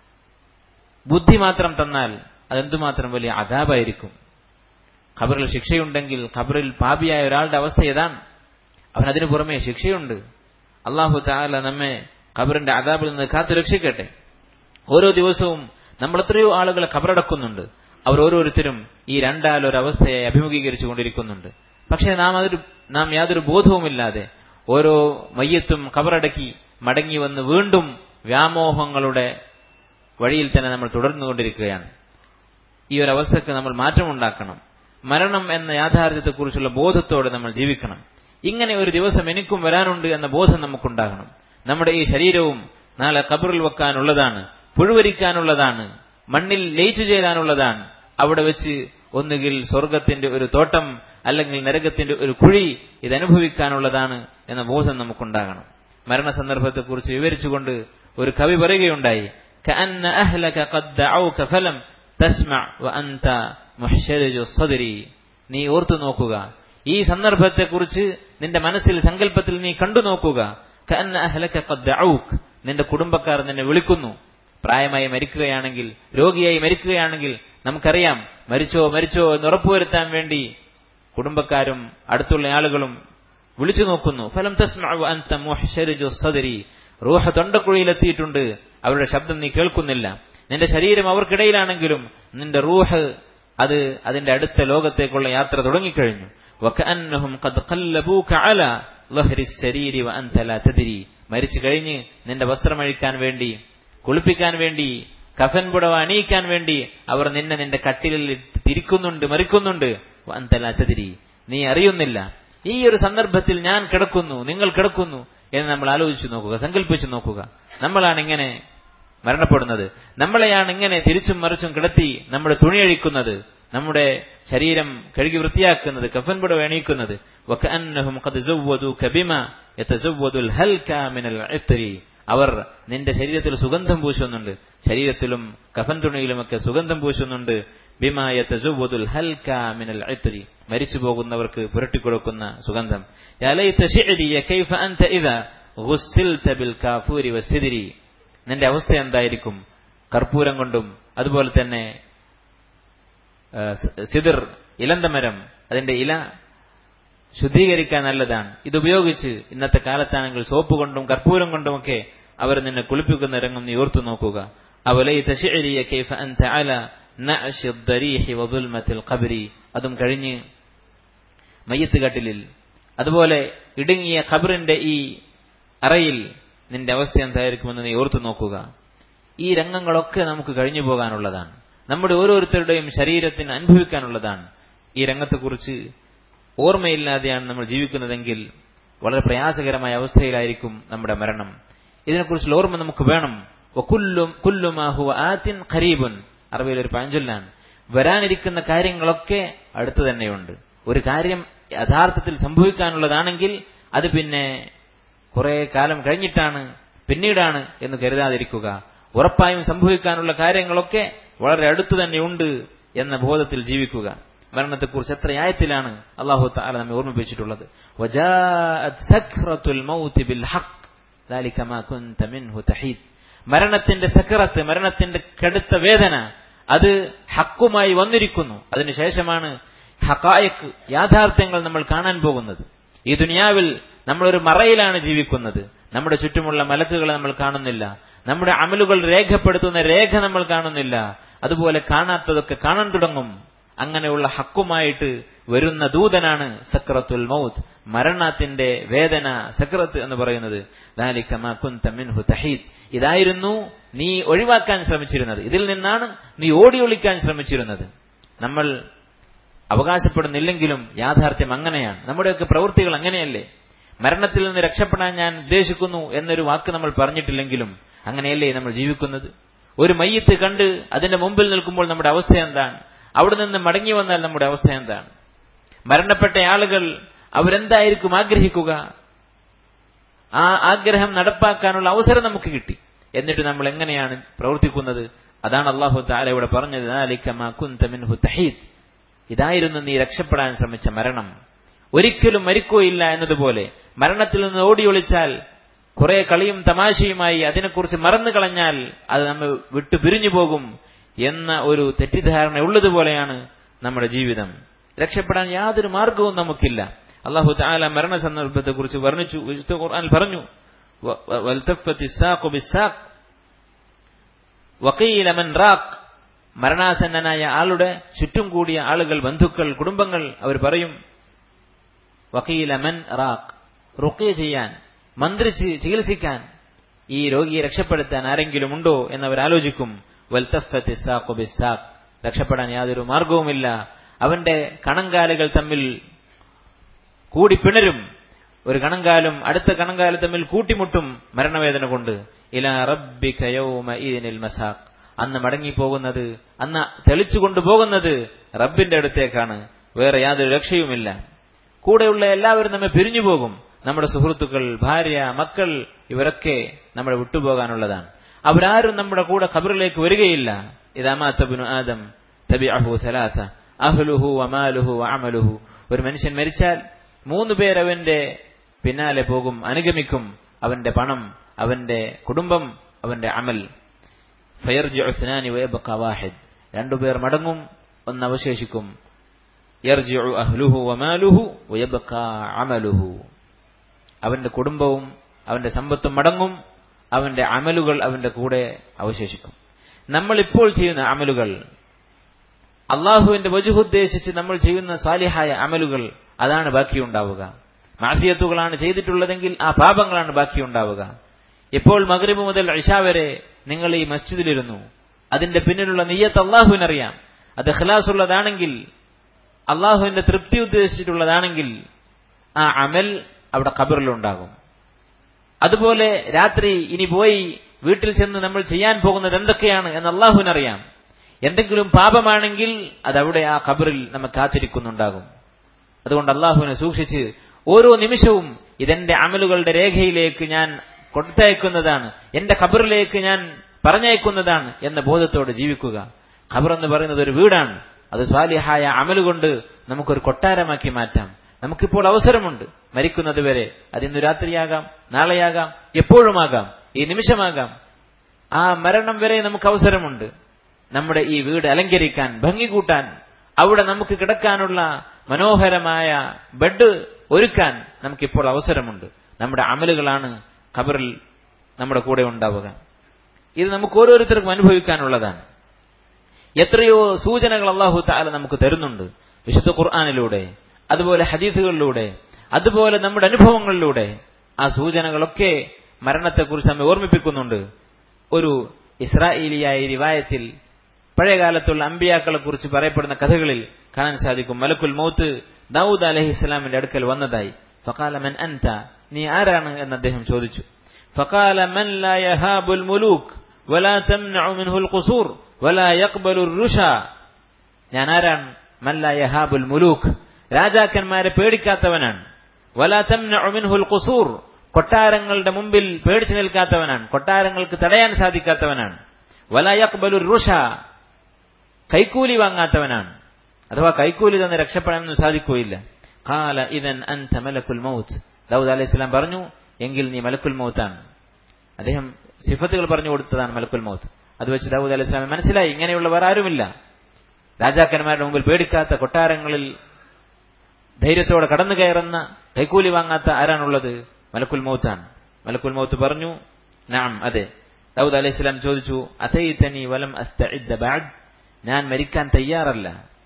ബുദ്ധി മാത്രം തന്നാൽ അതെന്തുമാത്രം വലിയ അതാപായിരിക്കും ഖബറിൽ ശിക്ഷയുണ്ടെങ്കിൽ ഖബറിൽ പാപിയായ ഒരാളുടെ അവസ്ഥ ഏതാണ് അവനതിനു പുറമെ ശിക്ഷയുണ്ട് അള്ളാഹു താല നമ്മെ ഖബറിന്റെ അതാബിൽ നിന്ന് കാത്തു രക്ഷിക്കട്ടെ ഓരോ ദിവസവും നമ്മൾ എത്രയോ ആളുകളെ ഖബറടക്കുന്നുണ്ട് അവർ ഓരോരുത്തരും ഈ രണ്ടാലൊരവസ്ഥയെ അഭിമുഖീകരിച്ചു കൊണ്ടിരിക്കുന്നുണ്ട് പക്ഷേ നാം അതൊരു നാം യാതൊരു ബോധവുമില്ലാതെ ഓരോ മയ്യത്തും ഖബറടക്കി മടങ്ങി വന്ന് വീണ്ടും വ്യാമോഹങ്ങളുടെ വഴിയിൽ തന്നെ നമ്മൾ തുടർന്നുകൊണ്ടിരിക്കുകയാണ് ഈ ഒരു അവസ്ഥക്ക് നമ്മൾ മാറ്റമുണ്ടാക്കണം മരണം എന്ന യാഥാർത്ഥ്യത്തെക്കുറിച്ചുള്ള ബോധത്തോടെ നമ്മൾ ജീവിക്കണം ഇങ്ങനെ ഒരു ദിവസം എനിക്കും വരാനുണ്ട് എന്ന ബോധം നമുക്കുണ്ടാകണം നമ്മുടെ ഈ ശരീരവും നാളെ കബറിൽ വെക്കാനുള്ളതാണ് പുഴുവരിക്കാനുള്ളതാണ് മണ്ണിൽ ലയിച്ചു ചേരാനുള്ളതാണ് അവിടെ വെച്ച് ഒന്നുകിൽ സ്വർഗത്തിന്റെ ഒരു തോട്ടം അല്ലെങ്കിൽ നരകത്തിന്റെ ഒരു കുഴി ഇത് അനുഭവിക്കാനുള്ളതാണ് എന്ന ബോധം നമുക്കുണ്ടാകണം മരണസന്ദർഭത്തെക്കുറിച്ച് വിവരിച്ചുകൊണ്ട് ഒരു കവി പറയുകയുണ്ടായി كأن أهلك قد دعوك فلم تسمع وأنت محشرج الصدر നീ ഓർത്തു നോക്കുക ഈ സന്ദർഭത്തെക്കുറിച്ച് നിന്റെ മനസ്സിൽ സങ്കല്പത്തിൽ നീ കണ്ടു നോക്കുക كأن أهلك قد دعوك നിന്റെ കുടുംബക്കാർ നിന്നെ വിളിക്കുന്നു പ്രായമായി മരിക്കുകയാണെങ്കിൽ രോഗിയായി മരിക്കുകയാണെങ്കിൽ നമുക്കറിയാം മരിച്ചോ മരിച്ചോ എന്ന് ഉറപ്പുവരുത്താൻ വേണ്ടി കുടുംബക്കാരും അടുത്തുള്ള ആളുകളും വിളിച്ചു നോക്കുന്നു ഫലം തസ്മഉ അൻത മുഹ്ശരിജു സദരി റൂഹ തൊണ്ടക്കുഴിയിലെത്തിയിട്ടുണ്ട് അവരുടെ ശബ്ദം നീ കേൾക്കുന്നില്ല നിന്റെ ശരീരം അവർക്കിടയിലാണെങ്കിലും നിന്റെ റൂഹ് അത് അതിന്റെ അടുത്ത ലോകത്തേക്കുള്ള യാത്ര തുടങ്ങിക്കഴിഞ്ഞു വകഅന്നഹും ഖദ് ഖല്ലബൂക അല ലഹരി ശരീരി വഅൻത ലാ തദ്രി മരിച്ചു കഴിഞ്ഞ് നിന്റെ വസ്ത്രമഴിക്കാൻ വേണ്ടി കുളിപ്പിക്കാൻ വേണ്ടി കഫൻ പുടവ അണിയിക്കാൻ വേണ്ടി അവർ നിന്നെ നിന്റെ കട്ടിലിൽ തിരിക്കുന്നുണ്ട് മറിക്കുന്നുണ്ട് വഅൻത ലാ തദ്രി നീ അറിയുന്നില്ല ഈ ഒരു സന്ദർഭത്തിൽ ഞാൻ കിടക്കുന്നു നിങ്ങൾ കിടക്കുന്നു എന്ന് നമ്മൾ ആലോചിച്ചു നോക്കുക സങ്കല്പിച്ചു നോക്കുക നമ്മളാണ് ഇങ്ങനെ മരണപ്പെടുന്നത് നമ്മളെയാണ് ഇങ്ങനെ തിരിച്ചും മറിച്ചും കിടത്തി നമ്മുടെ തുണി അഴിക്കുന്നത് നമ്മുടെ ശരീരം കഴുകി വൃത്തിയാക്കുന്നത് കഫൻ പുടവ അണിയിക്കുന്നത് വകഅന്നഹും ഖദ് സവ്വദൂക ബിമാ യതസവ്വദുൽ ഹൽക മിനൽ ഇത്രി അവർ നിന്റെ ശരീരത്തിൽ സുഗന്ധം പൂശുന്നുണ്ട് ശരീരത്തിലും കഫൻ തുണിയിലുമൊക്കെ സുഗന്ധം പൂശുന്നുണ്ട് ബിമായ തസുവദുൽ ഹൽക മിനൽ ഇത്രി മരിച്ചു പോകുന്നവർക്ക് പുരട്ടിക്കൊടുക്കുന്ന സുഗന്ധം യാ ലൈത ശിഅരി കൈഫ അൻത ഇദാ ഗുസ്സിൽത ബിൽ കാഫൂരി വസിദ്രി നിന്റെ അവസ്ഥ എന്തായിരിക്കും കർപ്പൂരം കൊണ്ടും അതുപോലെ തന്നെ സിദിർ ഇലന്തമരം അതിന്റെ ഇല ശുദ്ധീകരിക്കാൻ നല്ലതാണ് ഇതുപയോഗിച്ച് ഇന്നത്തെ കാലത്താണെങ്കിൽ സോപ്പ് കൊണ്ടും കർപ്പൂരം കൊണ്ടുമൊക്കെ അവർ നിന്നെ കുളിപ്പിക്കുന്ന രംഗം നീ ഓർത്തു നോക്കുക അവലൈത ശിഅരിയ കൈഫ അൻത അല നഅശി الضريح وظلمة القبر അതും കഴിഞ്ഞ് മയ്യത്ത് കട്ടിലിൽ അതുപോലെ ഇടുങ്ങിയ ഖബറിന്റെ ഈ അറയിൽ നിന്റെ അവസ്ഥ എന്തായിരിക്കുമെന്ന് നീ ഓർത്തു നോക്കുക ഈ രംഗങ്ങളൊക്കെ നമുക്ക് കഴിഞ്ഞു പോകാനുള്ളതാണ് നമ്മുടെ ഓരോരുത്തരുടെയും ശരീരത്തിന് അനുഭവിക്കാനുള്ളതാണ് ഈ രംഗത്തെക്കുറിച്ച് ഓർമ്മയില്ലാതെയാണ് നമ്മൾ ജീവിക്കുന്നതെങ്കിൽ വളരെ പ്രയാസകരമായ അവസ്ഥയിലായിരിക്കും നമ്മുടെ മരണം ഇതിനെക്കുറിച്ചുള്ള ഓർമ്മ നമുക്ക് വേണം കുല്ലുമാഹു ആത്തിൻ ഖരീബുൻ അറബിയിൽ ഒരു പഴഞ്ചൊല്ലാണ് വരാനിരിക്കുന്ന കാര്യങ്ങളൊക്കെ അടുത്ത് തന്നെയുണ്ട് ഒരു കാര്യം യഥാർത്ഥത്തിൽ സംഭവിക്കാനുള്ളതാണെങ്കിൽ അത് പിന്നെ കുറെ കാലം കഴിഞ്ഞിട്ടാണ് പിന്നീടാണ് എന്ന് കരുതാതിരിക്കുക ഉറപ്പായും സംഭവിക്കാനുള്ള കാര്യങ്ങളൊക്കെ വളരെ അടുത്തു തന്നെയുണ്ട് എന്ന ബോധത്തിൽ ജീവിക്കുക മരണത്തെക്കുറിച്ച് എത്ര ആയത്തിലാണ് അള്ളാഹു താല നമ്മെ ഓർമ്മിപ്പിച്ചിട്ടുള്ളത് മരണത്തിന്റെ സക്കറത്ത് മരണത്തിന്റെ കടുത്ത വേദന അത് ഹക്കുമായി വന്നിരിക്കുന്നു അതിനുശേഷമാണ് ഹക്കായക്ക് യാഥാർത്ഥ്യങ്ങൾ നമ്മൾ കാണാൻ പോകുന്നത് ഈ ദുനിയാവിൽ നമ്മളൊരു മറയിലാണ് ജീവിക്കുന്നത് നമ്മുടെ ചുറ്റുമുള്ള മലക്കുകളെ നമ്മൾ കാണുന്നില്ല നമ്മുടെ അമലുകൾ രേഖപ്പെടുത്തുന്ന രേഖ നമ്മൾ കാണുന്നില്ല അതുപോലെ കാണാത്തതൊക്കെ കാണാൻ തുടങ്ങും അങ്ങനെയുള്ള ഹക്കുമായിട്ട് വരുന്ന ദൂതനാണ് സക്രത്തുൽ മൗത്ത് മരണത്തിന്റെ വേദന സക്രത്ത് എന്ന് പറയുന്നത് ഇതായിരുന്നു നീ ഒഴിവാക്കാൻ ശ്രമിച്ചിരുന്നത് ഇതിൽ നിന്നാണ് നീ ഓടി ഒളിക്കാൻ ശ്രമിച്ചിരുന്നത് നമ്മൾ അവകാശപ്പെടുന്നില്ലെങ്കിലും യാഥാർത്ഥ്യം അങ്ങനെയാണ് നമ്മുടെയൊക്കെ പ്രവൃത്തികൾ അങ്ങനെയല്ലേ മരണത്തിൽ നിന്ന് രക്ഷപ്പെടാൻ ഞാൻ ഉദ്ദേശിക്കുന്നു എന്നൊരു വാക്ക് നമ്മൾ പറഞ്ഞിട്ടില്ലെങ്കിലും അങ്ങനെയല്ലേ നമ്മൾ ജീവിക്കുന്നത് ഒരു മയ്യത്ത് കണ്ട് അതിന്റെ മുമ്പിൽ നിൽക്കുമ്പോൾ നമ്മുടെ അവസ്ഥ എന്താണ് അവിടെ നിന്ന് മടങ്ങി വന്നാൽ നമ്മുടെ അവസ്ഥ എന്താണ് മരണപ്പെട്ട ആളുകൾ അവരെന്തായിരിക്കും ആഗ്രഹിക്കുക ആ ആഗ്രഹം നടപ്പാക്കാനുള്ള അവസരം നമുക്ക് കിട്ടി എന്നിട്ട് നമ്മൾ എങ്ങനെയാണ് പ്രവർത്തിക്കുന്നത് അതാണ് അള്ളാഹു താല ഇവിടെ പറഞ്ഞത് ഇതായിരുന്നു നീ രക്ഷപ്പെടാൻ ശ്രമിച്ച മരണം ഒരിക്കലും മരിക്കുകയില്ല എന്നതുപോലെ മരണത്തിൽ നിന്ന് ഓടി ഒളിച്ചാൽ കുറെ കളിയും തമാശയുമായി അതിനെക്കുറിച്ച് മറന്നു കളഞ്ഞാൽ അത് നമ്മെ വിട്ടു പിരിഞ്ഞു പോകും എന്ന ഒരു തെറ്റിദ്ധാരണ ഉള്ളതുപോലെയാണ് നമ്മുടെ ജീവിതം രക്ഷപ്പെടാൻ യാതൊരു മാർഗവും നമുക്കില്ല അള്ളാഹു താല മരണ സന്ദർഭത്തെ കുറിച്ച് വർണ്ണിച്ചു വിശുദ്ധ ഖുർആൻ പറഞ്ഞു മരണാസന്നനായ ആളുടെ ചുറ്റും കൂടിയ ആളുകൾ ബന്ധുക്കൾ കുടുംബങ്ങൾ അവർ പറയും വക്കീലമൻ റാഖ് റുക്കിയ ചെയ്യാൻ മന്ത്രിച്ച് ചികിത്സിക്കാൻ ഈ രോഗിയെ രക്ഷപ്പെടുത്താൻ ആരെങ്കിലും ഉണ്ടോ എന്നവർ ആലോചിക്കും രക്ഷപ്പെടാൻ യാതൊരു മാർഗവുമില്ല അവന്റെ കണങ്കാലുകൾ തമ്മിൽ കൂടി പിണരും ഒരു കണങ്കാലും അടുത്ത കണങ്കാലും തമ്മിൽ കൂട്ടിമുട്ടും മരണവേദന കൊണ്ട് ഇലാ റബ്ബിൽ മസാഖ് അന്ന് മടങ്ങിപ്പോകുന്നത് അന്ന് തെളിച്ചു കൊണ്ടുപോകുന്നത് റബ്ബിന്റെ അടുത്തേക്കാണ് വേറെ യാതൊരു രക്ഷയുമില്ല കൂടെയുള്ള എല്ലാവരും നമ്മെ പിരിഞ്ഞു പോകും നമ്മുടെ സുഹൃത്തുക്കൾ ഭാര്യ മക്കൾ ഇവരൊക്കെ നമ്മളെ വിട്ടുപോകാനുള്ളതാണ് അവരാരും നമ്മുടെ കൂടെ ഖബറിലേക്ക് വരികയില്ല ഇതാമാത്തബിനു ആദം തബിഅഹു സലാത്ത അഹ്ലുഹു വമാലുഹു വഅമലുഹു ഒരു മനുഷ്യൻ മരിച്ചാൽ മൂന്ന് പേർ അവന്റെ പിന്നാലെ പോകും അനുഗമിക്കും അവന്റെ പണം അവന്റെ കുടുംബം അവന്റെ അമൽ ഫയർജി ഉസ്നാനി വയബഖ വാഹിദ് രണ്ടുപേർ മടങ്ങും ഒന്ന് അവശേഷിക്കും യർജിഉ അഹ്ലുഹു വമാലുഹു വയബഖ അമലുഹു അവന്റെ കുടുംബവും അവന്റെ സമ്പത്തും മടങ്ങും അവന്റെ അമലുകൾ അവന്റെ കൂടെ അവശേഷിക്കും നമ്മൾ ഇപ്പോൾ ചെയ്യുന്ന അമലുകൾ അള്ളാഹുവിന്റെ വജുഹുദ്ദേശിച്ച് നമ്മൾ ചെയ്യുന്ന സാലിഹായ അമലുകൾ അതാണ് ബാക്കിയുണ്ടാവുക മാസിയത്തുകളാണ് ചെയ്തിട്ടുള്ളതെങ്കിൽ ആ പാപങ്ങളാണ് ബാക്കിയുണ്ടാവുക ഇപ്പോൾ മഗ്രിബ് മുതൽ ഇഷ വരെ നിങ്ങൾ ഈ മസ്ജിദിലിരുന്നു അതിന്റെ പിന്നിലുള്ള നെയ്യത്ത് അള്ളാഹുവിനറിയാം അത് ഖലാസ് ഉള്ളതാണെങ്കിൽ അള്ളാഹുവിന്റെ തൃപ്തി ഉദ്ദേശിച്ചിട്ടുള്ളതാണെങ്കിൽ ആ അമൽ അവിടെ ഖബറിലുണ്ടാകും അതുപോലെ രാത്രി ഇനി പോയി വീട്ടിൽ ചെന്ന് നമ്മൾ ചെയ്യാൻ പോകുന്നത് എന്തൊക്കെയാണ് എന്ന് അള്ളാഹുവിനറിയാം എന്തെങ്കിലും പാപമാണെങ്കിൽ അതവിടെ ആ ഖബറിൽ നമ്മെ കാത്തിരിക്കുന്നുണ്ടാകും അതുകൊണ്ട് അള്ളാഹുവിനെ സൂക്ഷിച്ച് ഓരോ നിമിഷവും ഇതെന്റെ അമലുകളുടെ രേഖയിലേക്ക് ഞാൻ കൊടുത്തയക്കുന്നതാണ് എന്റെ ഖബറിലേക്ക് ഞാൻ പറഞ്ഞയക്കുന്നതാണ് എന്ന ബോധത്തോടെ ജീവിക്കുക ഖബർ എന്ന് പറയുന്നത് ഒരു വീടാണ് അത് സ്വാലിഹായ അമലുകൊണ്ട് നമുക്കൊരു കൊട്ടാരമാക്കി മാറ്റാം നമുക്കിപ്പോൾ അവസരമുണ്ട് മരിക്കുന്നത് വരെ അതിന്ന് രാത്രിയാകാം നാളെയാകാം എപ്പോഴുമാകാം ഈ നിമിഷമാകാം ആ മരണം വരെ നമുക്ക് അവസരമുണ്ട് നമ്മുടെ ഈ വീട് അലങ്കരിക്കാൻ ഭംഗി കൂട്ടാൻ അവിടെ നമുക്ക് കിടക്കാനുള്ള മനോഹരമായ ബെഡ് ഒരുക്കാൻ നമുക്കിപ്പോൾ അവസരമുണ്ട് നമ്മുടെ അമലുകളാണ് ഖബറിൽ നമ്മുടെ കൂടെ ഉണ്ടാവുക ഇത് നമുക്ക് ഓരോരുത്തർക്കും അനുഭവിക്കാനുള്ളതാണ് എത്രയോ സൂചനകൾ അള്ളാഹു താല നമുക്ക് തരുന്നുണ്ട് വിശുദ്ധ ഖുർആാനിലൂടെ അതുപോലെ ഹദീസുകളിലൂടെ അതുപോലെ നമ്മുടെ അനുഭവങ്ങളിലൂടെ ആ സൂചനകളൊക്കെ മരണത്തെക്കുറിച്ച് നമ്മെ ഓർമ്മിപ്പിക്കുന്നുണ്ട് ഒരു ഇസ്രായേലിയായ റിവായത്തിൽ പഴയകാലത്തുള്ള അമ്പിയാക്കളെ കുറിച്ച് പറയപ്പെടുന്ന കഥകളിൽ കാണാൻ സാധിക്കും മലക്കുൽ മൗത്ത് ദാവൂദ് അലഹി ഇസ്ലാമിന്റെ അടുക്കൽ വന്നതായി ഫക്കാല മൻ അൻത നീ ആരാണ് എന്ന് അദ്ദേഹം ചോദിച്ചു ഫക്കാല മൻ ലാ യഹാബുൽ മുലൂക്ക് വലാ തംനഉ മിൻഹുൽ ഖുസൂർ വലാ യഖ്ബലുർ റുഷ ഞാൻ ആരാണ് മൻ ലാ യഹാബുൽ മുലൂക്ക് രാജാക്കന്മാരെ പേടിക്കാത്തവനാണ് വലാ തംനഉ മിൻഹുൽ ഖുസൂർ കൊട്ടാരങ്ങളുടെ മുമ്പിൽ പേടിച്ചു നിൽക്കാത്തവനാണ് കൊട്ടാരങ്ങൾക്ക് തടയാൻ സാധിക്കാത്തവനാണ് വലാ യഖ്ബലുർ റുഷ കൈക്കൂലി വാങ്ങാത്തവനാണ് അഥവാ കൈക്കൂലി തന്നെ രക്ഷപ്പെടാനൊന്നും സാധിക്കുകയില്ല കാല ഇതൻ അൻത മലക്കുൽ മൗത്ത് ദാവൂദ് അലൈഹി സ്വലാം പറഞ്ഞു എങ്കിൽ നീ മലക്കുൽ മൗത്താണ് അദ്ദേഹം സിഫത്തുകൾ പറഞ്ഞു കൊടുത്തതാണ് മലക്കുൽ മൗത്ത് അത് വെച്ച് ദാവൂദ് അലൈഹി സ്വലാം മനസ്സിലായി ഇങ്ങനെയുള്ള വേറെ ആരുമില്ല രാജാക്കന്മാരുടെ മുമ്പിൽ പേടിക്കാത്ത കൊട്ടാരങ്ങളിൽ ധൈര്യത്തോടെ കടന്നു കയറുന്ന കൈക്കൂലി വാങ്ങാത്ത ആരാണുള്ളത് മലക്കുൽ മൗത്താണ് മലക്കുൽ മൗത്ത് പറഞ്ഞു നാം അതെ ദാവൂദ് അലൈഹി സ്വലാം ചോദിച്ചു അതൈതനി വലം അസ്തഇദ്ദ ബഅദ് ഞാൻ മരിക്കാൻ തയ്യാറല്ല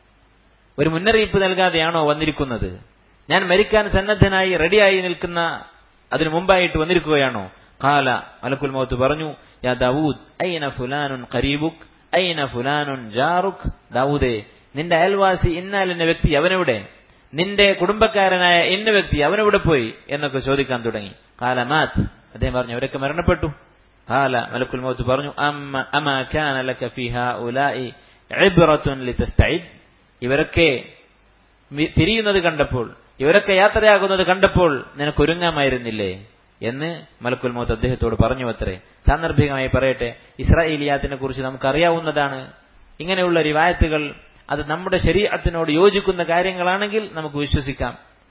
ഒരു മുന്നറിയിപ്പ് നൽകാതെയാണോ വന്നിരിക്കുന്നത് ഞാൻ മരിക്കാൻ സന്നദ്ധനായി റെഡിയായി നിൽക്കുന്ന അതിനു മുമ്പായിട്ട് വന്നിരിക്കുകയാണോ കാല മലക്കുൽ മൗത്ത് പറഞ്ഞു യാ ദാവൂദ് ഐന ഫുലാനുൻ ഖരീബുക് ഐന ഫുലാനുൻ ജാറുക് ദാവൂദേ നിന്റെ അയൽവാസി ഇന്നാലിന്ന വ്യക്തി അവനെവിടെ നിന്റെ കുടുംബക്കാരനായ ഇന്ന വ്യക്തി അവനെവിടെ പോയി എന്നൊക്കെ ചോദിക്കാൻ തുടങ്ങി കാല മാത് അദ്ദേഹം പറഞ്ഞു അവരൊക്കെ മരണപ്പെട്ടു കാല മലക്കുൽ മൗത്ത് പറഞ്ഞു അമ്മ അമാ കാന ലക ഫീ ഹൗലാഇ ഇബ്റത്തുൻ ലിതസ്തഇദ് ഇവരൊക്കെ പിരിയുന്നത് കണ്ടപ്പോൾ ഇവരൊക്കെ യാത്രയാകുന്നത് കണ്ടപ്പോൾ നിനക്ക് ഒരുങ്ങാമായിരുന്നില്ലേ എന്ന് മലക്കുൽ മൗത്ത് അദ്ദേഹത്തോട് പറഞ്ഞു അത്രേ സാന്ദർഭികമായി പറയട്ടെ ഇസ്രായേലിയാത്തിനെ കുറിച്ച് നമുക്കറിയാവുന്നതാണ് ഇങ്ങനെയുള്ള റിവായത്തുകൾ അത് നമ്മുടെ ശരീരത്തിനോട് യോജിക്കുന്ന കാര്യങ്ങളാണെങ്കിൽ നമുക്ക് വിശ്വസിക്കാം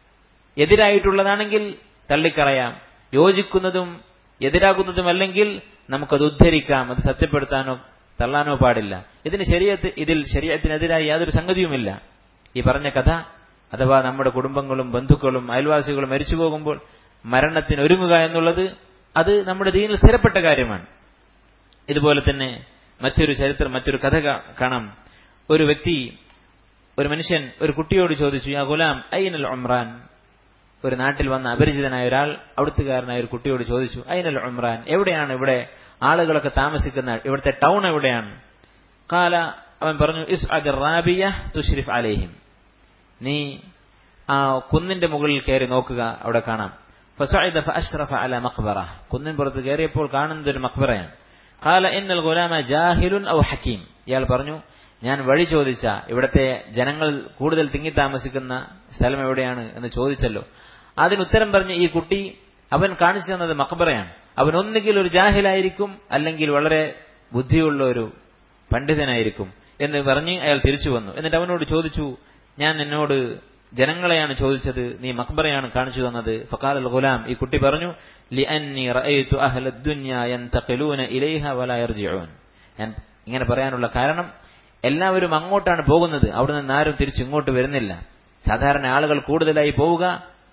എതിരായിട്ടുള്ളതാണെങ്കിൽ തള്ളിക്കളയാം യോജിക്കുന്നതും എതിരാകുന്നതുമല്ലെങ്കിൽ നമുക്കത് ഉദ്ധരിക്കാം അത് സത്യപ്പെടുത്താനോ തള്ളാനോ പാടില്ല ഇതിന് ശരീരത്ത് ഇതിൽ ശരീരത്തിനെതിരായി യാതൊരു സംഗതിയുമില്ല ഈ പറഞ്ഞ കഥ അഥവാ നമ്മുടെ കുടുംബങ്ങളും ബന്ധുക്കളും അയൽവാസികളും മരിച്ചു പോകുമ്പോൾ മരണത്തിന് ഒരുങ്ങുക എന്നുള്ളത് അത് നമ്മുടെ ദീനിൽ സ്ഥിരപ്പെട്ട കാര്യമാണ് ഇതുപോലെ തന്നെ മറ്റൊരു ചരിത്രം മറ്റൊരു കഥ കാണാം ഒരു വ്യക്തി ഒരു മനുഷ്യൻ ഒരു കുട്ടിയോട് ചോദിച്ചു യാ ഗുലാം ഐനൽ ഉമ്രാൻ ഒരു നാട്ടിൽ വന്ന അപരിചിതനായ ഒരാൾ അവിടുത്തുകാരനായ ഒരു കുട്ടിയോട് ചോദിച്ചു ഐനൽ ഉമ്രാൻ എവിടെയാണ് ഇവിടെ ആളുകളൊക്കെ താമസിക്കുന്ന ഇവിടുത്തെ ടൗൺ എവിടെയാണ് കാല അവൻ പറഞ്ഞു ഇസ് റാബിയ തുഷ്രിഫ് അലേഹിം നീ ആ കുന്നിന്റെ മുകളിൽ കയറി നോക്കുക അവിടെ കാണാം ഫസഅദ ഫഅശ്റഫ അല മഖ്ബറ കുന്നിൻ പുറത്ത് കയറിയപ്പോൾ കാണുന്നത് ഒരു മഖ്ബറയാണ് ഖാല ഇന്നൽ ഗുലാമ ജാഹിലുൻ ഔ ഹക്കീം ഇയാൾ പറഞ്ഞു ഞാൻ വഴി ചോദിച്ച ഇവിടത്തെ ജനങ്ങൾ കൂടുതൽ തിങ്ങി താമസിക്കുന്ന സ്ഥലം എവിടെയാണ് എന്ന് ചോദിച്ചല്ലോ അതിന് ഉത്തരം പറഞ്ഞ ഈ കുട്ടി അവൻ കാണിച്ചു തന്നത് മക്ബറയാണ് അവൻ ഒന്നുകിൽ ഒരു ജാഹിലായിരിക്കും അല്ലെങ്കിൽ വളരെ ബുദ്ധിയുള്ള ഒരു പണ്ഡിതനായിരിക്കും എന്ന് പറഞ്ഞ് അയാൾ തിരിച്ചു വന്നു എന്നിട്ട് അവനോട് ചോദിച്ചു ഞാൻ എന്നോട് ജനങ്ങളെയാണ് ചോദിച്ചത് നീ മക്ബറയാണ് കാണിച്ചു തന്നത് ഫക്കാൽ അൽ ഗുലാം ഈ കുട്ടി പറഞ്ഞു ലി അന്നി റഅയ്തു അഹ്ല ദുനിയ യന്തഖിലൂന ഇലൈഹ വലാ യർജിഊൻ ഞാൻ ഇങ്ങനെ പറയാനുള്ള കാരണം എല്ലാവരും അങ്ങോട്ടാണ് പോകുന്നത് അവിടെ നിന്ന് ആരും തിരിച്ച് ഇങ്ങോട്ട് വരുന്നില്ല സാധാരണ ആളുകൾ കൂടുതലായി പോവുക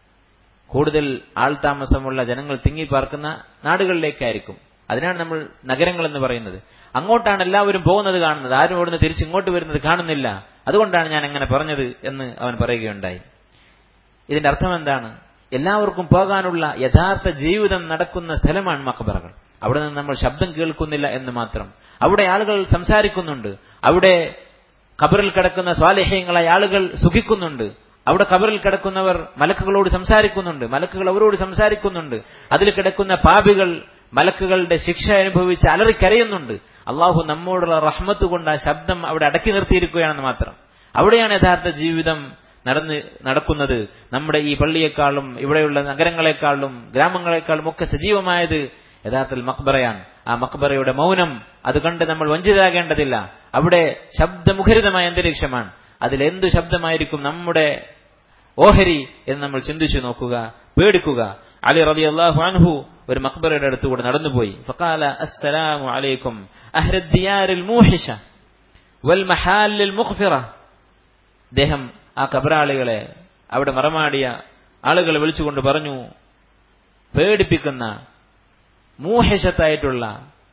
കൂടുതൽ ആൾതാമസമുള്ള ജനങ്ങൾ തിങ്ങിപ്പാർക്കുന്ന നാടുകളിലേക്കായിരിക്കും അതിനാണ് നമ്മൾ നഗരങ്ങൾ എന്ന് പറയുന്നത് അങ്ങോട്ടാണ് എല്ലാവരും പോകുന്നത് കാണുന്നത് ആരും അവിടുന്ന് തിരിച്ച് ഇങ്ങോട്ട് വരുന്നത് കാണുന്നില്ല അതുകൊണ്ടാണ് ഞാൻ അങ്ങനെ പറഞ്ഞത് എന്ന് അവൻ പറയുകയുണ്ടായി ഇതിന്റെ അർത്ഥം എന്താണ് എല്ലാവർക്കും പോകാനുള്ള യഥാർത്ഥ ജീവിതം നടക്കുന്ന സ്ഥലമാണ് മക്ബറകൾ അവിടെ നിന്ന് നമ്മൾ ശബ്ദം കേൾക്കുന്നില്ല എന്ന് മാത്രം അവിടെ ആളുകൾ സംസാരിക്കുന്നുണ്ട് അവിടെ ഖബറിൽ കിടക്കുന്ന സ്വാലേഹ്യങ്ങളായ ആളുകൾ സുഖിക്കുന്നുണ്ട് അവിടെ ഖബറിൽ കിടക്കുന്നവർ മലക്കുകളോട് സംസാരിക്കുന്നുണ്ട് മലക്കുകൾ അവരോട് സംസാരിക്കുന്നുണ്ട് അതിൽ കിടക്കുന്ന പാപികൾ മലക്കുകളുടെ ശിക്ഷ അനുഭവിച്ച് അലറിക്കരയുന്നുണ്ട് അള്ളാഹു നമ്മോടുള്ള റഹ്മത്ത് കൊണ്ട് ആ ശബ്ദം അവിടെ അടക്കി നിർത്തിയിരിക്കുകയാണെന്ന് മാത്രം അവിടെയാണ് യഥാർത്ഥ ജീവിതം നടന്ന് നടക്കുന്നത് നമ്മുടെ ഈ പള്ളിയെക്കാളും ഇവിടെയുള്ള നഗരങ്ങളെക്കാളും ഗ്രാമങ്ങളെക്കാളും ഒക്കെ സജീവമായത് യഥാർത്ഥത്തിൽ മക്ബറയാണ് ആ മക്ബറയുടെ മൗനം അത് കണ്ട് നമ്മൾ വഞ്ചിതരാകേണ്ടതില്ല അവിടെ ശബ്ദമുഖരിതമായ അന്തരീക്ഷമാണ് അതിലെന്തു ശബ്ദമായിരിക്കും നമ്മുടെ ഓഹരി എന്ന് നമ്മൾ ചിന്തിച്ചു നോക്കുക പേടിക്കുക അലി റബി അള്ളാഹു അൻഹു ഒരു മക്ബറയുടെ അടുത്തുകൂടെ നടന്നുപോയി ഫക്കാല അസ്സലാമു അലൈക്കും അഹ്റദ്ദിയാരിൽ മൂഹിഷ വൽ മഹാലിൽ മുഖ്ഫിറ അദ്ദേഹം ആ കബറാളികളെ അവിടെ മറമാടിയ ആളുകളെ വിളിച്ചുകൊണ്ട് പറഞ്ഞു പേടിപ്പിക്കുന്ന മൂഹിഷത്തായിട്ടുള്ള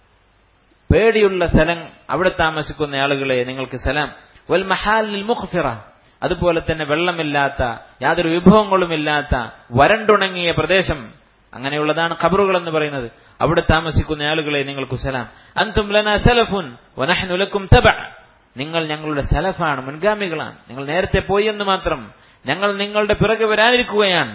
പേടിയുള്ള സ്ഥലം അവിടെ താമസിക്കുന്ന ആളുകളെ നിങ്ങൾക്ക് സലാം വൽ മഹാലിൽ മുഖ്ഫിറ അതുപോലെ തന്നെ വെള്ളമില്ലാത്ത യാതൊരു വിഭവങ്ങളുമില്ലാത്ത വരണ്ടുണങ്ങിയ പ്രദേശം അങ്ങനെയുള്ളതാണ് ഖബറുകൾ എന്ന് പറയുന്നത് അവിടെ താമസിക്കുന്ന ആളുകളെ നിങ്ങൾക്ക് സലാം അന്തും ലന സലഫുൻ വനഹ്നു ലക്കും തബ നിങ്ങൾ ഞങ്ങളുടെ സലഫാണ് മുൻഗാമികളാണ് നിങ്ങൾ നേരത്തെ പോയി എന്ന് മാത്രം ഞങ്ങൾ നിങ്ങളുടെ പിറകെ വരാനിരിക്കുകയാണ്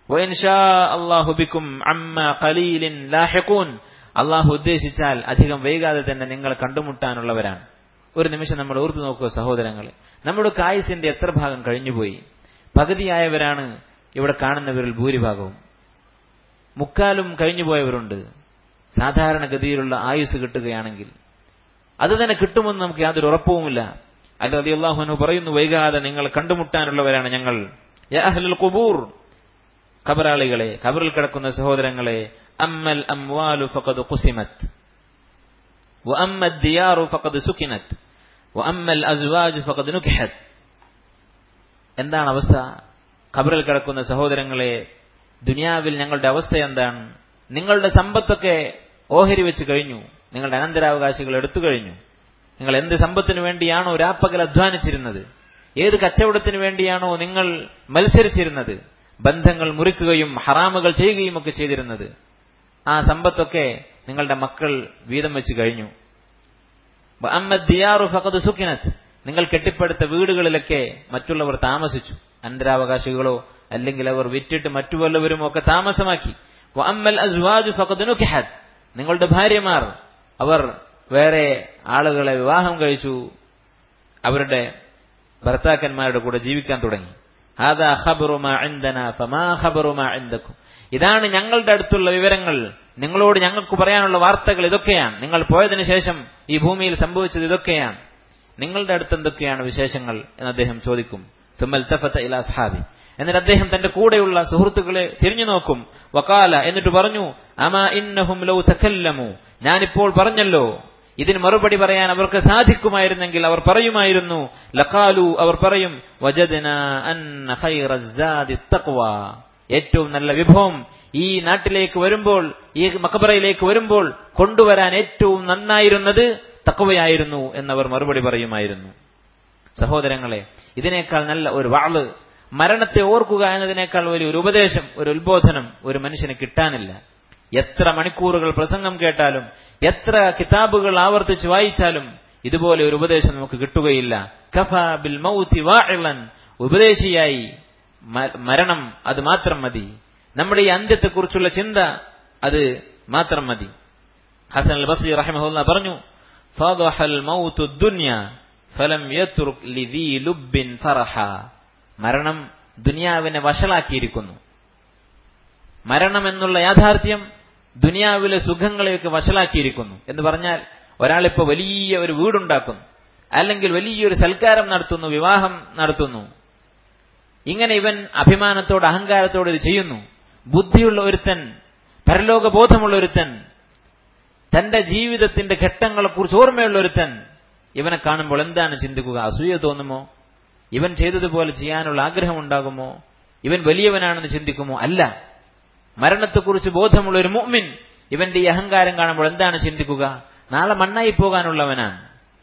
അള്ളാഹു ഉദ്ദേശിച്ചാൽ അധികം വൈകാതെ തന്നെ നിങ്ങൾ കണ്ടുമുട്ടാനുള്ളവരാണ് ഒരു നിമിഷം നമ്മൾ ഓർത്തു നോക്കുക സഹോദരങ്ങളെ നമ്മുടെ കായുസിന്റെ എത്ര ഭാഗം കഴിഞ്ഞുപോയി പകുതിയായവരാണ് ഇവിടെ കാണുന്നവരിൽ ഭൂരിഭാഗവും മുക്കാലും കഴിഞ്ഞുപോയവരുണ്ട് സാധാരണഗതിയിലുള്ള ആയുസ് കിട്ടുകയാണെങ്കിൽ അത് തന്നെ കിട്ടുമെന്ന് നമുക്ക് യാതൊരു ഉറപ്പുമില്ല അല്ല അതി അള്ളാഹുനു പറയുന്നു വൈകാതെ നിങ്ങൾ കണ്ടുമുട്ടാനുള്ളവരാണ് ഞങ്ങൾ അഹ്ലുൽ ഖുബൂർ ഖബറാളികളെ ഖബറിൽ കിടക്കുന്ന സഹോദരങ്ങളെ അമ്മൽ അംവാലു ഫഖദ് ഖുസിമത് وأما الديار فقد سكنت وأما الأزواج فقد نكحت എന്താണ് അവസ്ഥ ഖബറിൽ കിടക്കുന്ന സഹോദരങ്ങളെ ദുനിയാവിൽ ഞങ്ങളുടെ അവസ്ഥ എന്താണ് നിങ്ങളുടെ സമ്പത്തൊക്കെ ഓഹരി വെച്ച് കഴിഞ്ഞു നിങ്ങളുടെ അനന്തരാവകാശികൾ എടുത്തു കഴിഞ്ഞു നിങ്ങൾ എന്ത് സമ്പത്തിനു വേണ്ടിയാണോ രാപ്പകൽ അധ്വാനിച്ചിരുന്നത് ഏത് കച്ചവടത്തിനു വേണ്ടിയാണോ നിങ്ങൾ മത്സരിച്ചിരുന്നത് ബന്ധങ്ങൾ മുറിക്കുകയും ഹറാമുകൾ ചെയ്യുകയും ഒക്കെ ചെയ്തിരുന്നത് ആ സമ്പത്തൊക്കെ നിങ്ങളുടെ മക്കൾ വീതം വെച്ച് കഴിഞ്ഞു സുക്കിനത്ത് നിങ്ങൾ കെട്ടിപ്പടുത്ത വീടുകളിലൊക്കെ മറ്റുള്ളവർ താമസിച്ചു അനന്തരാവകാശികളോ അല്ലെങ്കിൽ അവർ വിറ്റിട്ട് മറ്റു വല്ലവരും ഒക്കെ താമസമാക്കി അമ്മൽ അസ്വാജു ഫഖദുനുഖിഹത് നിങ്ങളുടെ ഭാര്യമാർ അവർ വേറെ ആളുകളെ വിവാഹം കഴിച്ചു അവരുടെ ഭർത്താക്കന്മാരുടെ കൂടെ ജീവിക്കാൻ തുടങ്ങി ഹാദാ ഖബറുമാ ഇൻദന ഫമാ ഖബറുമാ ഇൻദക്കും ഇതാണ് ഞങ്ങളുടെ അടുത്തുള്ള വിവരങ്ങൾ നിങ്ങളോട് ഞങ്ങൾക്ക് പറയാനുള്ള വാർത്തകൾ ഇതൊക്കെയാണ് നിങ്ങൾ പോയതിനു ശേഷം ഈ ഭൂമിയിൽ സംഭവിച്ചത് ഇതൊക്കെയാണ് നിങ്ങളുടെ അടുത്ത് എന്തൊക്കെയാണ് വിശേഷങ്ങൾ എന്ന് അദ്ദേഹം ചോദിക്കും സുമൽ തഫത്ത ഇല അസ്ഹാബി എന്നിട്ട് അദ്ദേഹം തന്റെ കൂടെയുള്ള സുഹൃത്തുക്കളെ തിരിഞ്ഞു നോക്കും വക്കാല എന്നിട്ട് പറഞ്ഞു അമാ ഇന്നഹും ലൗ തക്കല്ലമു ഞാനിപ്പോൾ പറഞ്ഞല്ലോ ഇതിന് മറുപടി പറയാൻ അവർക്ക് സാധിക്കുമായിരുന്നെങ്കിൽ അവർ പറയുമായിരുന്നു ലഖാലു അവർ പറയും വജദന അന്ന ഖൈറസ്സാദി തഖ്വ ഏറ്റവും നല്ല വിഭവം ഈ നാട്ടിലേക്ക് വരുമ്പോൾ ഈ മക്കബറയിലേക്ക് വരുമ്പോൾ കൊണ്ടുവരാൻ ഏറ്റവും നന്നായിരുന്നത് തക്കവയായിരുന്നു എന്നവർ മറുപടി പറയുമായിരുന്നു സഹോദരങ്ങളെ ഇതിനേക്കാൾ നല്ല ഒരു വാള് മരണത്തെ ഓർക്കുക എന്നതിനേക്കാൾ വലിയ ഒരു ഉപദേശം ഒരു ഉത്ബോധനം ഒരു മനുഷ്യന് കിട്ടാനില്ല എത്ര മണിക്കൂറുകൾ പ്രസംഗം കേട്ടാലും എത്ര കിതാബുകൾ ആവർത്തിച്ച് വായിച്ചാലും ഇതുപോലെ ഒരു ഉപദേശം നമുക്ക് കിട്ടുകയില്ല കഫ ബിൽ മൗത്തി വാഇളൻ ഉപദേശിയായി മരണം അത് മാത്രം മതി നമ്മുടെ ഈ അന്ത്യത്തെക്കുറിച്ചുള്ള ചിന്ത അത് മാത്രം മതി ഹസൻ അൽ ബസീർ റഹിമഹുല്ല പറഞ്ഞു ഫദഹൽ മൗതു ദുനിയ ഫലം യത്രുക് ലിദി ലുബ്ബിൻ ഫറഹ മരണം ദുനിയാവിനെ വഷളാക്കിയിരിക്കുന്നു മരണം എന്നുള്ള യാഥാർത്ഥ്യം ദുനിയാവിലെ സുഖങ്ങളെയൊക്കെ വഷളാക്കിയിരിക്കുന്നു എന്ന് പറഞ്ഞാൽ ഒരാളിപ്പോ വലിയ ഒരു വീടുണ്ടാക്കുന്നു അല്ലെങ്കിൽ വലിയൊരു സൽക്കാരം നടത്തുന്നു വിവാഹം നടത്തുന്നു ഇങ്ങനെ ഇവൻ അഭിമാനത്തോട് അഹങ്കാരത്തോട് ഇത് ചെയ്യുന്നു ബുദ്ധിയുള്ള ഒരുത്തൻ പരലോക ബോധമുള്ള ഒരുത്തൻ തന്റെ ജീവിതത്തിന്റെ ഘട്ടങ്ങളെക്കുറിച്ച് ഓർമ്മയുള്ള ഒരുത്തൻ ഇവനെ കാണുമ്പോൾ എന്താണ് ചിന്തിക്കുക അസൂയ തോന്നുമോ ഇവൻ ചെയ്തതുപോലെ ചെയ്യാനുള്ള ആഗ്രഹമുണ്ടാകുമോ ഇവൻ വലിയവനാണെന്ന് ചിന്തിക്കുമോ അല്ല മരണത്തെക്കുറിച്ച് ബോധമുള്ള ഒരു മുഅ്മിൻ ഇവന്റെ ഈ അഹങ്കാരം കാണുമ്പോൾ എന്താണ് ചിന്തിക്കുക നാളെ മണ്ണായി പോകാനുള്ളവനാണ്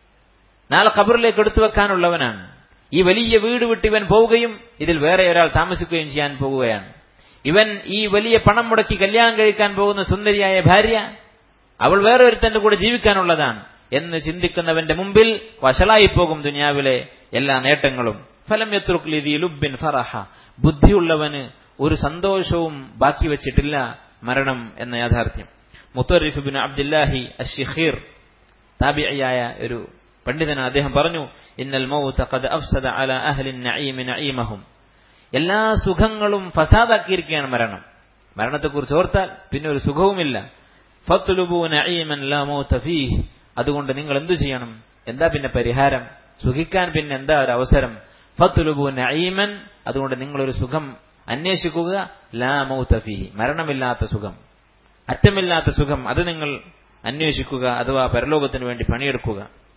നാളെ ഖബറിലേക്ക് എടുത്തു വെക്കാനുള്ളവനാണ് ഈ വലിയ വീട് വിട്ട് ഇവൻ പോവുകയും ഇതിൽ വേറെ ഒരാൾ താമസിക്കുകയും ചെയ്യാൻ പോകുകയാണ് ഇവൻ ഈ വലിയ പണം മുടക്കി കല്യാണം കഴിക്കാൻ പോകുന്ന സുന്ദരിയായ ഭാര്യ അവൾ വേറെ ഒരുത്തന്റെ കൂടെ ജീവിക്കാനുള്ളതാണ് എന്ന് ചിന്തിക്കുന്നവന്റെ മുമ്പിൽ വഷളായി പോകും ദുനിയാവിലെ എല്ലാ നേട്ടങ്ങളും ഫലം യത്രുക്ലിദി ലുബിൻ ഫറഹ ബുദ്ധിയുള്ളവന് ഒരു സന്തോഷവും ബാക്കി വെച്ചിട്ടില്ല മരണം എന്ന യാഥാർത്ഥ്യം മുത്തറിഫ് ബിൻ അബ്ദുല്ലാഹി അഷിഖീർ താബിയായ ഒരു പണ്ഡിതനാണ് അദ്ദേഹം പറഞ്ഞു ഇന്നൽ മൗത ഖദ് അഫ്സദ അല അഹ്ലിൻ നഈമി നഈമഹും എല്ലാ സുഖങ്ങളും ഫസാദാക്കിയിരിക്കുകയാണ് മരണം മരണത്തെക്കുറിച്ച് ഓർത്താൽ പിന്നെ ഒരു സുഖവുമില്ല ഫത്ലുബു നഈമൻ ലാ മൗത ഫീഹ് അതുകൊണ്ട് നിങ്ങൾ എന്തു ചെയ്യണം എന്താ പിന്നെ പരിഹാരം സുഖിക്കാൻ പിന്നെ എന്താ ഒരു അവസരം ഫത്ലുബു നഈമൻ അതുകൊണ്ട് നിങ്ങളൊരു സുഖം അന്വേഷിക്കുക ലാ മൗത ഫീഹി മരണമില്ലാത്ത സുഖം അറ്റമില്ലാത്ത സുഖം അത് നിങ്ങൾ അന്വേഷിക്കുക അഥവാ പരലോകത്തിന് വേണ്ടി പണിയെടുക്കുക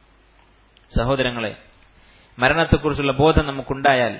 സഹോദരങ്ങളെ മരണത്തെക്കുറിച്ചുള്ള ബോധം നമുക്കുണ്ടായാൽ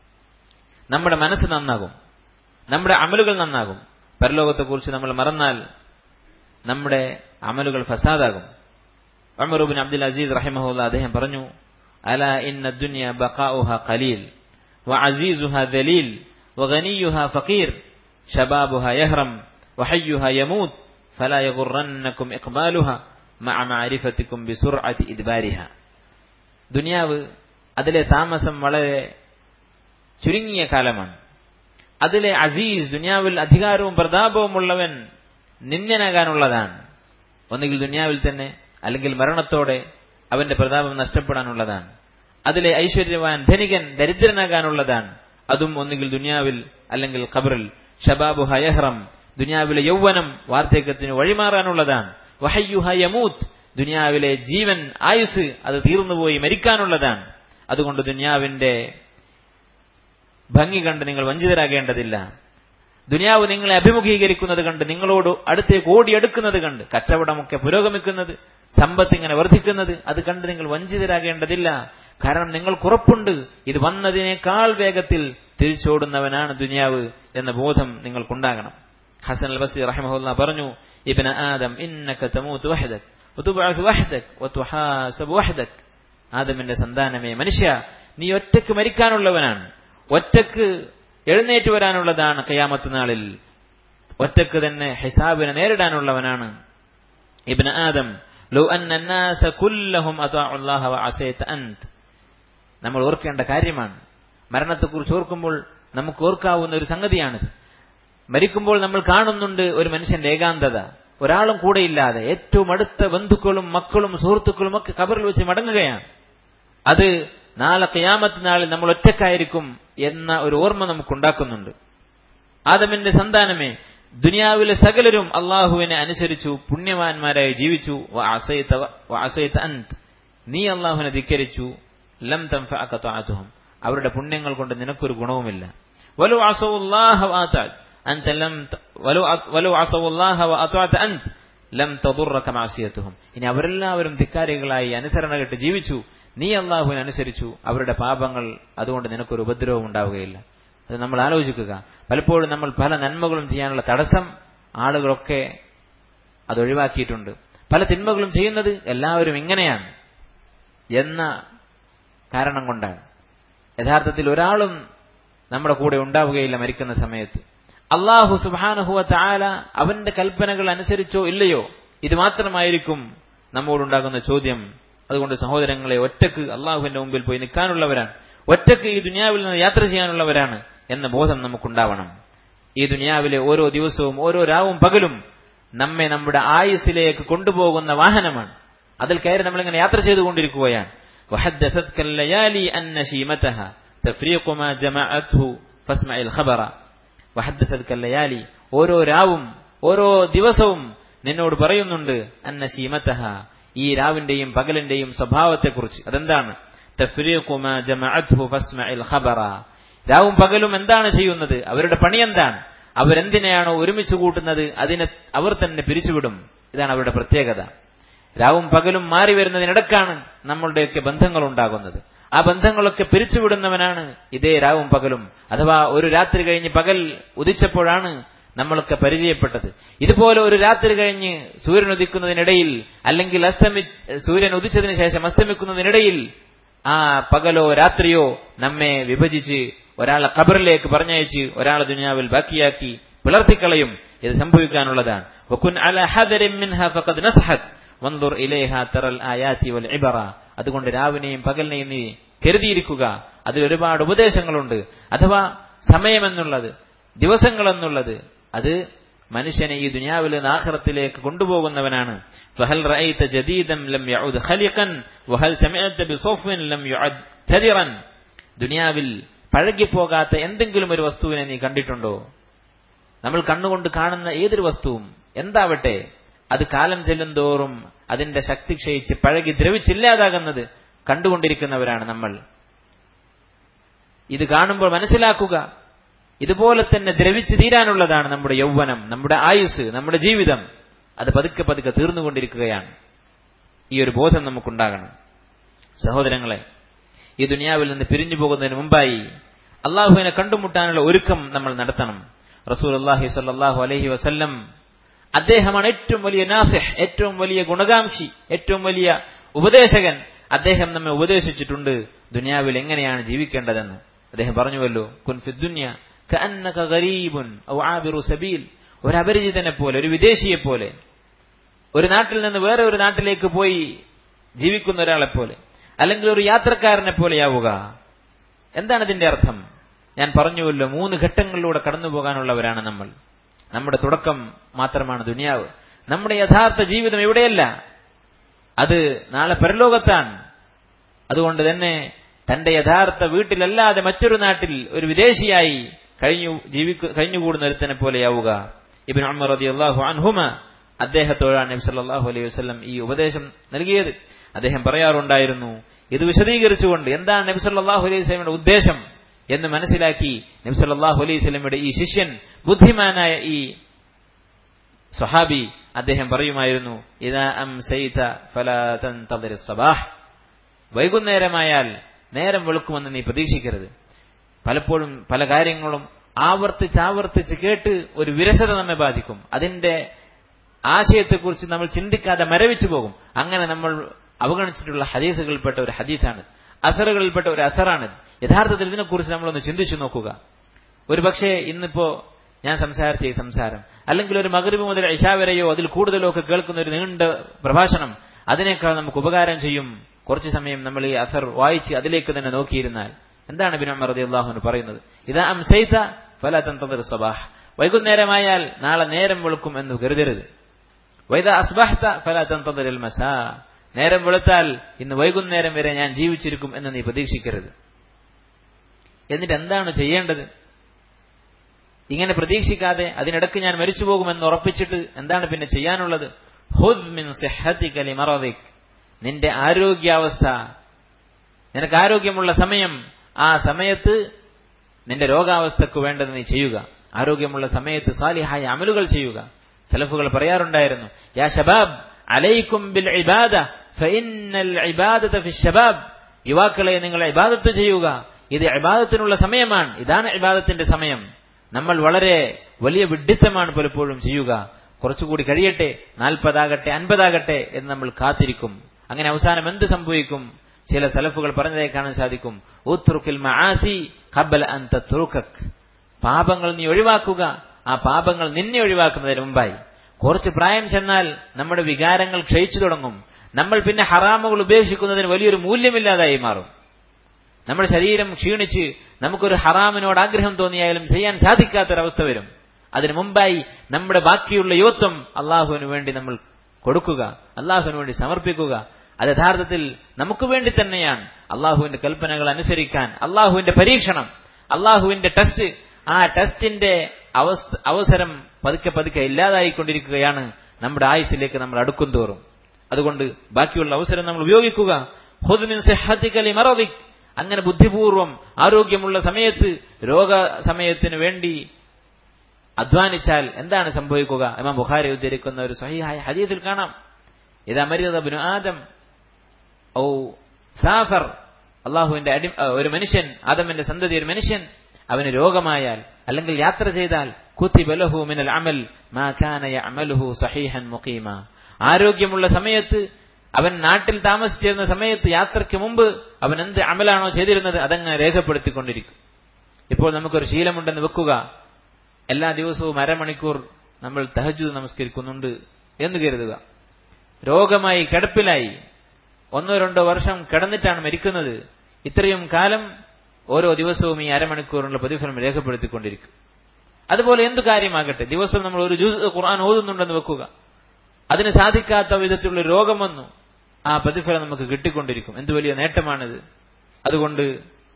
നമ്മുടെ മനസ്സ് നന്നാകും നമ്മുടെ അമലുകൾ നന്നാകും പരലോകത്തെക്കുറിച്ച് നമ്മൾ മറന്നാൽ നമ്മുടെ അമലുകൾ ഫസാദാകും അമറുബിൻ അബ്ദുൽ അസീസ് റഹിമഹുല്ല അദ്ദേഹം പറഞ്ഞു അല ഇന്ന ദുനിയ ബഖാഉഹ ഖലീൽ വഅസീസുഹ ദലീൽ وغنيها فقير شبابها يهرم وحيها يموت فلا يغرنكم إقبالها مع معرفتكم بسرعة إدبارها ദുനിയാവ് അതിലെ താമസം വളരെ ചുരുങ്ങിയ കാലമാണ് അതിലെ അസീസ് ദുനിയാവിൽ അധികാരവും പ്രതാപവും ഉള്ളവൻ നിന്ദനാകാനുള്ളതാണ് ഒന്നുകിൽ ദുനിയാവിൽ തന്നെ അല്ലെങ്കിൽ മരണത്തോടെ അവന്റെ പ്രതാപം നഷ്ടപ്പെടാനുള്ളതാണ് അതിലെ ഐശ്വര്യവാൻ ധനികൻ ദരിദ്രനാകാനുള്ളതാണ് അതും ഒന്നുകിൽ ദുനിയാവിൽ അല്ലെങ്കിൽ ഖബറിൽ ഷബാബു ഹയഹ്റം ദുനിയാവിലെ യൗവനം വാർദ്ധക്യത്തിന് വഴിമാറാനുള്ളതാണ് വഹയ്യുഹ യമൂത്ത് ദുനിയാവിലെ ജീവൻ ആയുസ് അത് തീർന്നുപോയി മരിക്കാനുള്ളതാണ് അതുകൊണ്ട് ദുനിയാവിന്റെ ഭംഗി കണ്ട് നിങ്ങൾ വഞ്ചിതരാകേണ്ടതില്ല ദുനിയാവ് നിങ്ങളെ അഭിമുഖീകരിക്കുന്നത് കണ്ട് നിങ്ങളോട് അടുത്തേക്ക് ഓടിയെടുക്കുന്നത് കണ്ട് കച്ചവടമൊക്കെ പുരോഗമിക്കുന്നത് സമ്പത്ത് ഇങ്ങനെ വർദ്ധിക്കുന്നത് അത് കണ്ട് നിങ്ങൾ വഞ്ചിതരാകേണ്ടതില്ല കാരണം നിങ്ങൾക്ക് ഉറപ്പുണ്ട് ഇത് വന്നതിനേക്കാൾ വേഗത്തിൽ തിരിച്ചോടുന്നവനാണ് ദുനിയാവ് എന്ന ബോധം നിങ്ങൾക്കുണ്ടാകണം ഹസൻ അൽ ബസീർ റഹിമഹുല്ല പറഞ്ഞു ഇബ്ന ആദം ഇന്നക തമൂത്ത് വഹദക് വതുബഅസ് വഹദക് വതുഹാസബ് വഹദക് ആദമിന്റെ സന്താനമേ മനുഷ്യ നീ ഒറ്റക്ക് മരിക്കാനുള്ളവനാണ് ഒറ്റക്ക് എഴുന്നേറ്റ് വരാനുള്ളതാണ് കയാമത്ത് നാളിൽ ഒറ്റക്ക് തന്നെ ഹിസാബിനെ നേരിടാനുള്ളവനാണ് ഇബ്ന ആദം ലോ അന്ന الناس كلهم اطاعوا الله وعصيت انت നമ്മൾ ഓർക്കേണ്ട കാര്യമാണ് മരണത്തെക്കുറിച്ച് ഓർക്കുമ്പോൾ നമുക്ക് ഓർക്കാവുന്ന ഒരു സംഗതിയാണിത് മരിക്കുമ്പോൾ നമ്മൾ കാണുന്നുണ്ട് ഒരു മനുഷ്യന്റെ ഏകാന്തത ഒരാളും കൂടെയില്ലാതെ ഏറ്റവും അടുത്ത ബന്ധുക്കളും മക്കളും സുഹൃത്തുക്കളും ഒക്കെ കബറിൽ വെച്ച് മടങ്ങുകയാണ് അത് നാളെ കയാമത്ത് നാളിൽ നമ്മൾ ഒറ്റക്കായിരിക്കും എന്ന ഒരു ഓർമ്മ നമുക്കുണ്ടാക്കുന്നുണ്ട് ആദമിന്റെ സന്താനമേ ദുനിയാവിലെ സകലരും അള്ളാഹുവിനെ അനുസരിച്ചു പുണ്യവാന്മാരായി ജീവിച്ചു നീ അള്ളാഹുവിനെ ധിക്കരിച്ചു ലം തംഫഅത്തുഹും അവരുടെ പുണ്യങ്ങൾ കൊണ്ട് നിനക്കൊരു ഗുണവുമില്ല വലു أنت لم ولو ولو عصوا الله وأطعت أنت ലം തദുറക മാസിയത്തുഹും ഇനി അവരെല്ലാവരും ധിക്കാരികളായി അനുസരണ കെട്ട് ജീവിച്ചു നീ അള്ളാഹുവിനെ അനുസരിച്ചു അവരുടെ പാപങ്ങൾ അതുകൊണ്ട് നിനക്കൊരു ഉപദ്രവം ഉണ്ടാവുകയില്ല അത് നമ്മൾ ആലോചിക്കുക പലപ്പോഴും നമ്മൾ പല നന്മകളും ചെയ്യാനുള്ള തടസ്സം ആളുകളൊക്കെ അത് ഒഴിവാക്കിയിട്ടുണ്ട് പല തിന്മകളും ചെയ്യുന്നത് എല്ലാവരും ഇങ്ങനെയാണ് എന്ന കാരണം കൊണ്ടാണ് യഥാർത്ഥത്തിൽ ഒരാളും നമ്മുടെ കൂടെ ഉണ്ടാവുകയില്ല മരിക്കുന്ന സമയത്ത് അള്ളാഹു സുബാനഹുവ താല അവന്റെ കൽപ്പനകൾ അനുസരിച്ചോ ഇല്ലയോ ഇത് മാത്രമായിരിക്കും നമ്മോടുണ്ടാകുന്ന ചോദ്യം അതുകൊണ്ട് സഹോദരങ്ങളെ ഒറ്റക്ക് അള്ളാഹുവിന്റെ മുമ്പിൽ പോയി നിൽക്കാനുള്ളവരാണ് ഒറ്റക്ക് ഈ ദുനിയാവിൽ നിന്ന് യാത്ര ചെയ്യാനുള്ളവരാണ് എന്ന ബോധം നമുക്കുണ്ടാവണം ഈ ദുനിയാവിലെ ഓരോ ദിവസവും ഓരോ രാവും പകലും നമ്മെ നമ്മുടെ ആയുസ്സിലേക്ക് കൊണ്ടുപോകുന്ന വാഹനമാണ് അതിൽ കയറി നമ്മളിങ്ങനെ യാത്ര ചെയ്തുകൊണ്ടിരിക്കുകയാണ് وحدثتك الليالي أن شيمتها تفريق ما جمعته فاسمع الخبر وحدثتك الليالي ഓരോ രാവും ഓരോ ദിവസവും നിന്നോട് പറയുന്നുണ്ട് അന്ന ശീമത്തഹ ഈ രാവിന്റെയും പകലിന്റെയും സ്വഭാവത്തെക്കുറിച്ച് അതെന്താണ് തഫ്രീഖു മാ ജമഅത്ഹു ഫസ്മഇൽ ഖബറ രാവും പകലും എന്താണ് ചെയ്യുന്നത് അവരുടെ പണി എന്താണ് അവരെന്തിനെയാണോ ഒരുമിച്ച് കൂട്ടുന്നത് അതിനെ അവർ തന്നെ പിരിച്ചുവിടും ഇതാണ് അവരുടെ പ്രത്യേകത രാവും പകലും മാറി വരുന്നതിനിടക്കാണ് നമ്മളുടെയൊക്കെ ബന്ധങ്ങൾ ഉണ്ടാകുന്നത് ആ ബന്ധങ്ങളൊക്കെ പിരിച്ചുവിടുന്നവനാണ് ഇതേ രാവും പകലും അഥവാ ഒരു രാത്രി കഴിഞ്ഞ് പകൽ ഉദിച്ചപ്പോഴാണ് നമ്മളൊക്കെ പരിചയപ്പെട്ടത് ഇതുപോലെ ഒരു രാത്രി കഴിഞ്ഞ് സൂര്യൻ ഉദിക്കുന്നതിനിടയിൽ അല്ലെങ്കിൽ അസ്തമി സൂര്യൻ ഉദിച്ചതിന് ശേഷം അസ്തമിക്കുന്നതിനിടയിൽ ആ പകലോ രാത്രിയോ നമ്മെ വിഭജിച്ച് ഒരാളെ ഖബറിലേക്ക് പറഞ്ഞയച്ച് ഒരാളെ ദുനിയാവിൽ ബാക്കിയാക്കി പിളർത്തിക്കളയും ഇത് സംഭവിക്കാനുള്ളതാണ് വകുൻ അല ഹദരിൻ മിൻഹ ഫഖദ് നസ്ഹത് വൻദുർ ഇലൈഹ തറൽ ആയാതി വൽ ഇബറ അതുകൊണ്ട് രാവിനെയും പകലിനെയും നീ കരുതിയിരിക്കുക അതിൽ ഒരുപാട് ഉപദേശങ്ങളുണ്ട് അഥവാ സമയമെന്നുള്ളത് ദിവസങ്ങളെന്നുള്ളത് അത് മനുഷ്യനെ ഈ ദുനിയാവിൽ നിന്ന് ആഖിറത്തിലേക്ക് കൊണ്ടുപോകുന്നവനാണ് ഫഹൽ റഅയ്ത ജദീദൻ ലം യഉദ് ഖലിഖൻ വഹൽ സമഅത ബിസഫ്വിൻ ലം യുഅദ് തദിറൻ ദുനിയാവിൽ പഴകിപ്പോകാത്ത എന്തെങ്കിലും ഒരു വസ്തുവിനെ നീ കണ്ടിട്ടുണ്ടോ നമ്മൾ കണ്ണുകൊണ്ട് കാണുന്ന ഏതൊരു വസ്തുവും എന്താവട്ടെ അത് കാലം ചെല്ലുന്തോറും അതിന്റെ ശക്തി ക്ഷയിച്ച് പഴകി ദ്രവിച്ചില്ലാതാകുന്നത് കണ്ടുകൊണ്ടിരിക്കുന്നവരാണ് നമ്മൾ ഇത് കാണുമ്പോൾ മനസ്സിലാക്കുക ഇതുപോലെ തന്നെ ദ്രവിച്ചു തീരാനുള്ളതാണ് നമ്മുടെ യൗവനം നമ്മുടെ ആയുസ് നമ്മുടെ ജീവിതം അത് പതുക്കെ പതുക്കെ തീർന്നുകൊണ്ടിരിക്കുകയാണ് ഈ ഒരു ബോധം നമുക്കുണ്ടാകണം സഹോദരങ്ങളെ ഈ ദുനിയാവിൽ നിന്ന് പിരിഞ്ഞു പോകുന്നതിന് മുമ്പായി അള്ളാഹുവിനെ കണ്ടുമുട്ടാനുള്ള ഒരുക്കം നമ്മൾ നടത്തണം റസൂൽ അള്ളാഹി സല്ലാഹു അലഹി വസല്ലം അദ്ദേഹമാണ് ഏറ്റവും വലിയ നാസിഹ് ഏറ്റവും വലിയ ഗുണകാംക്ഷി ഏറ്റവും വലിയ ഉപദേശകൻ അദ്ദേഹം നമ്മെ ഉപദേശിച്ചിട്ടുണ്ട് ദുനിയാവിൽ എങ്ങനെയാണ് ജീവിക്കേണ്ടതെന്ന് അദ്ദേഹം പറഞ്ഞുവല്ലോ കുൻഫിദ്ദുന്യ കഅന്നക ഗരീബുൻ ഔ ആബിറു സബീൽ ഒരു അപരിചിതനെ പോലെ ഒരു വിദേശിയെ പോലെ ഒരു നാട്ടിൽ നിന്ന് വേറെ ഒരു നാട്ടിലേക്ക് പോയി ജീവിക്കുന്ന ഒരാളെ പോലെ അല്ലെങ്കിൽ ഒരു യാത്രക്കാരനെ പോലെയാവുക എന്താണ് ഇതിന്റെ അർത്ഥം ഞാൻ പറഞ്ഞുവല്ലോ മൂന്ന് ഘട്ടങ്ങളിലൂടെ കടന്നു പോകാനുള്ളവരാണ് നമ്മൾ നമ്മുടെ തുടക്കം മാത്രമാണ് ദുനിയാവ് നമ്മുടെ യഥാർത്ഥ ജീവിതം എവിടെയല്ല അത് നാളെ പരലോകത്താണ് അതുകൊണ്ട് തന്നെ തന്റെ യഥാർത്ഥ വീട്ടിലല്ലാതെ മറ്റൊരു നാട്ടിൽ ഒരു വിദേശിയായി കഴിഞ്ഞു ജീവിക്കു കഴിഞ്ഞുകൂടുന്ന ഒരുത്തനെ പോലെയാവുക ഇബിൻ അമർ റതി അള്ളാഹു അൻഹുമ അദ്ദേഹത്തോടാണ് നബി സല്ലല്ലാഹു അലൈഹി വസല്ലം ഈ ഉപദേശം നൽകിയത് അദ്ദേഹം പറയാറുണ്ടായിരുന്നു ഇത് വിശദീകരിച്ചുകൊണ്ട് എന്താണ് നബി സല്ലല്ലാഹു അലൈഹി വസല്ലമയുടെ ഉദ്ദേശം എന്ന് മനസ്സിലാക്കി നബി സല്ലല്ലാഹു അലൈഹി വസല്ലമയുടെ ഈ ശിഷ്യൻ ബുദ്ധിമാനായ ഈ സ്വഹാബി അദ്ദേഹം പറയുമായിരുന്നു ഇതാ അം സൈത ഫലാ തൻതദിർ സബാഹ് വൈകുന്നേരമായാൽ നേരം വെളുക്കുമെന്ന് നീ പ്രതീക്ഷിക്കരുത് പലപ്പോഴും പല കാര്യങ്ങളും ആവർത്തിച്ച് ആവർത്തിച്ച് കേട്ട് ഒരു വിരസത നമ്മെ ബാധിക്കും അതിന്റെ ആശയത്തെക്കുറിച്ച് നമ്മൾ ചിന്തിക്കാതെ മരവിച്ചു പോകും അങ്ങനെ നമ്മൾ അവഗണിച്ചിട്ടുള്ള ഹദീസുകളിൽപ്പെട്ട ഒരു ഹദീസാണ് അസറുകളിൽപ്പെട്ട ഒരു അസറാണ് യഥാർത്ഥത്തിൽ ഇതിനെക്കുറിച്ച് നമ്മളൊന്ന് ചിന്തിച്ചു നോക്കുക ഒരു പക്ഷേ ഇന്നിപ്പോ ഞാൻ സംസാരിച്ച ഈ സംസാരം അല്ലെങ്കിൽ ഒരു മകരുവ് മുതൽ ഇഷാ വരെയോ അതിൽ കൂടുതലോ ഒക്കെ കേൾക്കുന്ന ഒരു നീണ്ട പ്രഭാഷണം അതിനേക്കാൾ നമുക്ക് ഉപകാരം ചെയ്യും കുറച്ചു സമയം നമ്മൾ ഈ അസർ വായിച്ച് അതിലേക്ക് തന്നെ നോക്കിയിരുന്നാൽ എന്താണ് ബിൻ അമർ റതി അള്ളാഹുന് പറയുന്നത് ഇതാ അം സൈത ഫല തന്തർ സബാഹ് വൈകുന്നേരമായാൽ നാളെ നേരം വെളുക്കും എന്ന് കരുതരുത് വൈദ അസ്ബഹ്ത ഫല തന്തർ മസാ നേരം വെളുത്താൽ ഇന്ന് വൈകുന്നേരം വരെ ഞാൻ ജീവിച്ചിരിക്കും എന്ന് നീ പ്രതീക്ഷിക്കരുത് എന്നിട്ട് എന്താണ് ചെയ്യേണ്ടത് ഇങ്ങനെ പ്രതീക്ഷിക്കാതെ അതിനിടക്ക് ഞാൻ മരിച്ചു പോകുമെന്ന് ഉറപ്പിച്ചിട്ട് എന്താണ് പിന്നെ ചെയ്യാനുള്ളത് ഹുദ് മിൻ സിഹ്ഹതിക ലിമറദിക് നിന്റെ ആരോഗ്യാവസ്ഥ നിനക്ക് ആരോഗ്യമുള്ള സമയം ആ സമയത്ത് നിന്റെ രോഗാവസ്ഥക്ക് വേണ്ടത് നീ ചെയ്യുക ആരോഗ്യമുള്ള സമയത്ത് സാലിഹായ അമലുകൾ ചെയ്യുക സലഫുകൾ പറയാറുണ്ടായിരുന്നു യാ ഷബാബ് അലൈക്കും ബിൽ ഇബാദ ഫഇന്നൽ ഇബാദത ഫി ഷബാബ് യുവാക്കളെ നിങ്ങൾ ഇബാദത്ത് ചെയ്യുക ഇത് ഇബാദത്തിനുള്ള സമയമാണ് ഇതാണ് ഇബാദത്തിന്റെ സമയം നമ്മൾ വളരെ വലിയ വിഡ്ഢിത്തമാണ് പലപ്പോഴും ചെയ്യുക കുറച്ചുകൂടി കഴിയട്ടെ നാൽപ്പതാകട്ടെ അൻപതാകട്ടെ എന്ന് നമ്മൾ കാത്തിരിക്കും അങ്ങനെ അവസാനം എന്ത് സംഭവിക്കും ചില സലഫുകൾ പറഞ്ഞതായി കാണാൻ സാധിക്കും ഊത്രുക്കിൽ മആസി ഖബൽ അൻ തത്രുക്കക് പാപങ്ങൾ നീ ഒഴിവാക്കുക ആ പാപങ്ങൾ നിന്നെ ഒഴിവാക്കുന്നതിന് മുമ്പായി കുറച്ച് പ്രായം ചെന്നാൽ നമ്മുടെ വികാരങ്ങൾ ക്ഷയിച്ചു തുടങ്ങും നമ്മൾ പിന്നെ ഹറാമുകൾ ഉപേക്ഷിക്കുന്നതിന് വലിയൊരു മൂല്യമില്ലാതായി മാറും നമ്മുടെ ശരീരം ക്ഷീണിച്ച് നമുക്കൊരു ഹറാമിനോട് ആഗ്രഹം തോന്നിയാലും ചെയ്യാൻ സാധിക്കാത്തൊരവസ്ഥ വരും അതിനു മുമ്പായി നമ്മുടെ ബാക്കിയുള്ള യുവത്വം അള്ളാഹുവിന് വേണ്ടി നമ്മൾ കൊടുക്കുക അള്ളാഹുവിന് വേണ്ടി സമർപ്പിക്കുക അത് യഥാർത്ഥത്തിൽ നമുക്ക് വേണ്ടി തന്നെയാണ് അള്ളാഹുവിന്റെ കൽപ്പനകൾ അനുസരിക്കാൻ അള്ളാഹുവിന്റെ പരീക്ഷണം അള്ളാഹുവിന്റെ ടെസ്റ്റ് ആ ടെസ്റ്റിന്റെ അവസരം പതുക്കെ പതുക്കെ ഇല്ലാതായിക്കൊണ്ടിരിക്കുകയാണ് നമ്മുടെ ആയുസിലേക്ക് നമ്മൾ അടുക്കും തോറും അതുകൊണ്ട് ബാക്കിയുള്ള അവസരം നമ്മൾ ഉപയോഗിക്കുക ഹുദ്മിൻ സിഹത്തിക്കലി മറവിക് അങ്ങനെ ബുദ്ധിപൂർവം ആരോഗ്യമുള്ള സമയത്ത് രോഗ സമയത്തിന് വേണ്ടി അധ്വാനിച്ചാൽ എന്താണ് സംഭവിക്കുക ഇമാം ബുഖാരി ഉദ്ധരിക്കുന്ന ഒരു സഹിഹായ ഹദീസിൽ കാണാം ഇതാ മരിയതബിനു ആദം ഔ സാഫർ അള്ളാഹുവിന്റെ അടി ഒരു മനുഷ്യൻ ആദമിന്റെ സന്തതി ഒരു മനുഷ്യൻ അവന് രോഗമായാൽ അല്ലെങ്കിൽ യാത്ര ചെയ്താൽ കുത്തിബലഹു മിനൽ അമൽ മാ കാന യഅമലുഹു സഹീഹൻ മുഖീമ ആരോഗ്യമുള്ള സമയത്ത് അവൻ നാട്ടിൽ താമസിച്ചിരുന്ന സമയത്ത് യാത്രയ്ക്ക് മുമ്പ് അവൻ എന്ത് അമലാണോ ചെയ്തിരുന്നത് അതങ്ങ് രേഖപ്പെടുത്തിക്കൊണ്ടിരിക്കും ഇപ്പോൾ നമുക്കൊരു ശീലമുണ്ടെന്ന് വെക്കുക എല്ലാ ദിവസവും അരമണിക്കൂർ നമ്മൾ തഹജു നമസ്കരിക്കുന്നുണ്ട് എന്ന് കരുതുക രോഗമായി കിടപ്പിലായി ഒന്നോ രണ്ടോ വർഷം കിടന്നിട്ടാണ് മരിക്കുന്നത് ഇത്രയും കാലം ഓരോ ദിവസവും ഈ അരമണിക്കൂറിനുള്ള പ്രതിഫലം രേഖപ്പെടുത്തിക്കൊണ്ടിരിക്കും അതുപോലെ എന്തു കാര്യമാകട്ടെ ദിവസവും നമ്മൾ ഒരു ജ്യൂസ് ഖുർആൻ ഓതുന്നുണ്ടെന്ന് വെക്കുക അതിന് സാധിക്കാത്ത വിധത്തിലുള്ള രോഗം വന്നു ആ പ്രതിഫലം നമുക്ക് കിട്ടിക്കൊണ്ടിരിക്കും എന്ത് വലിയ നേട്ടമാണിത് അതുകൊണ്ട്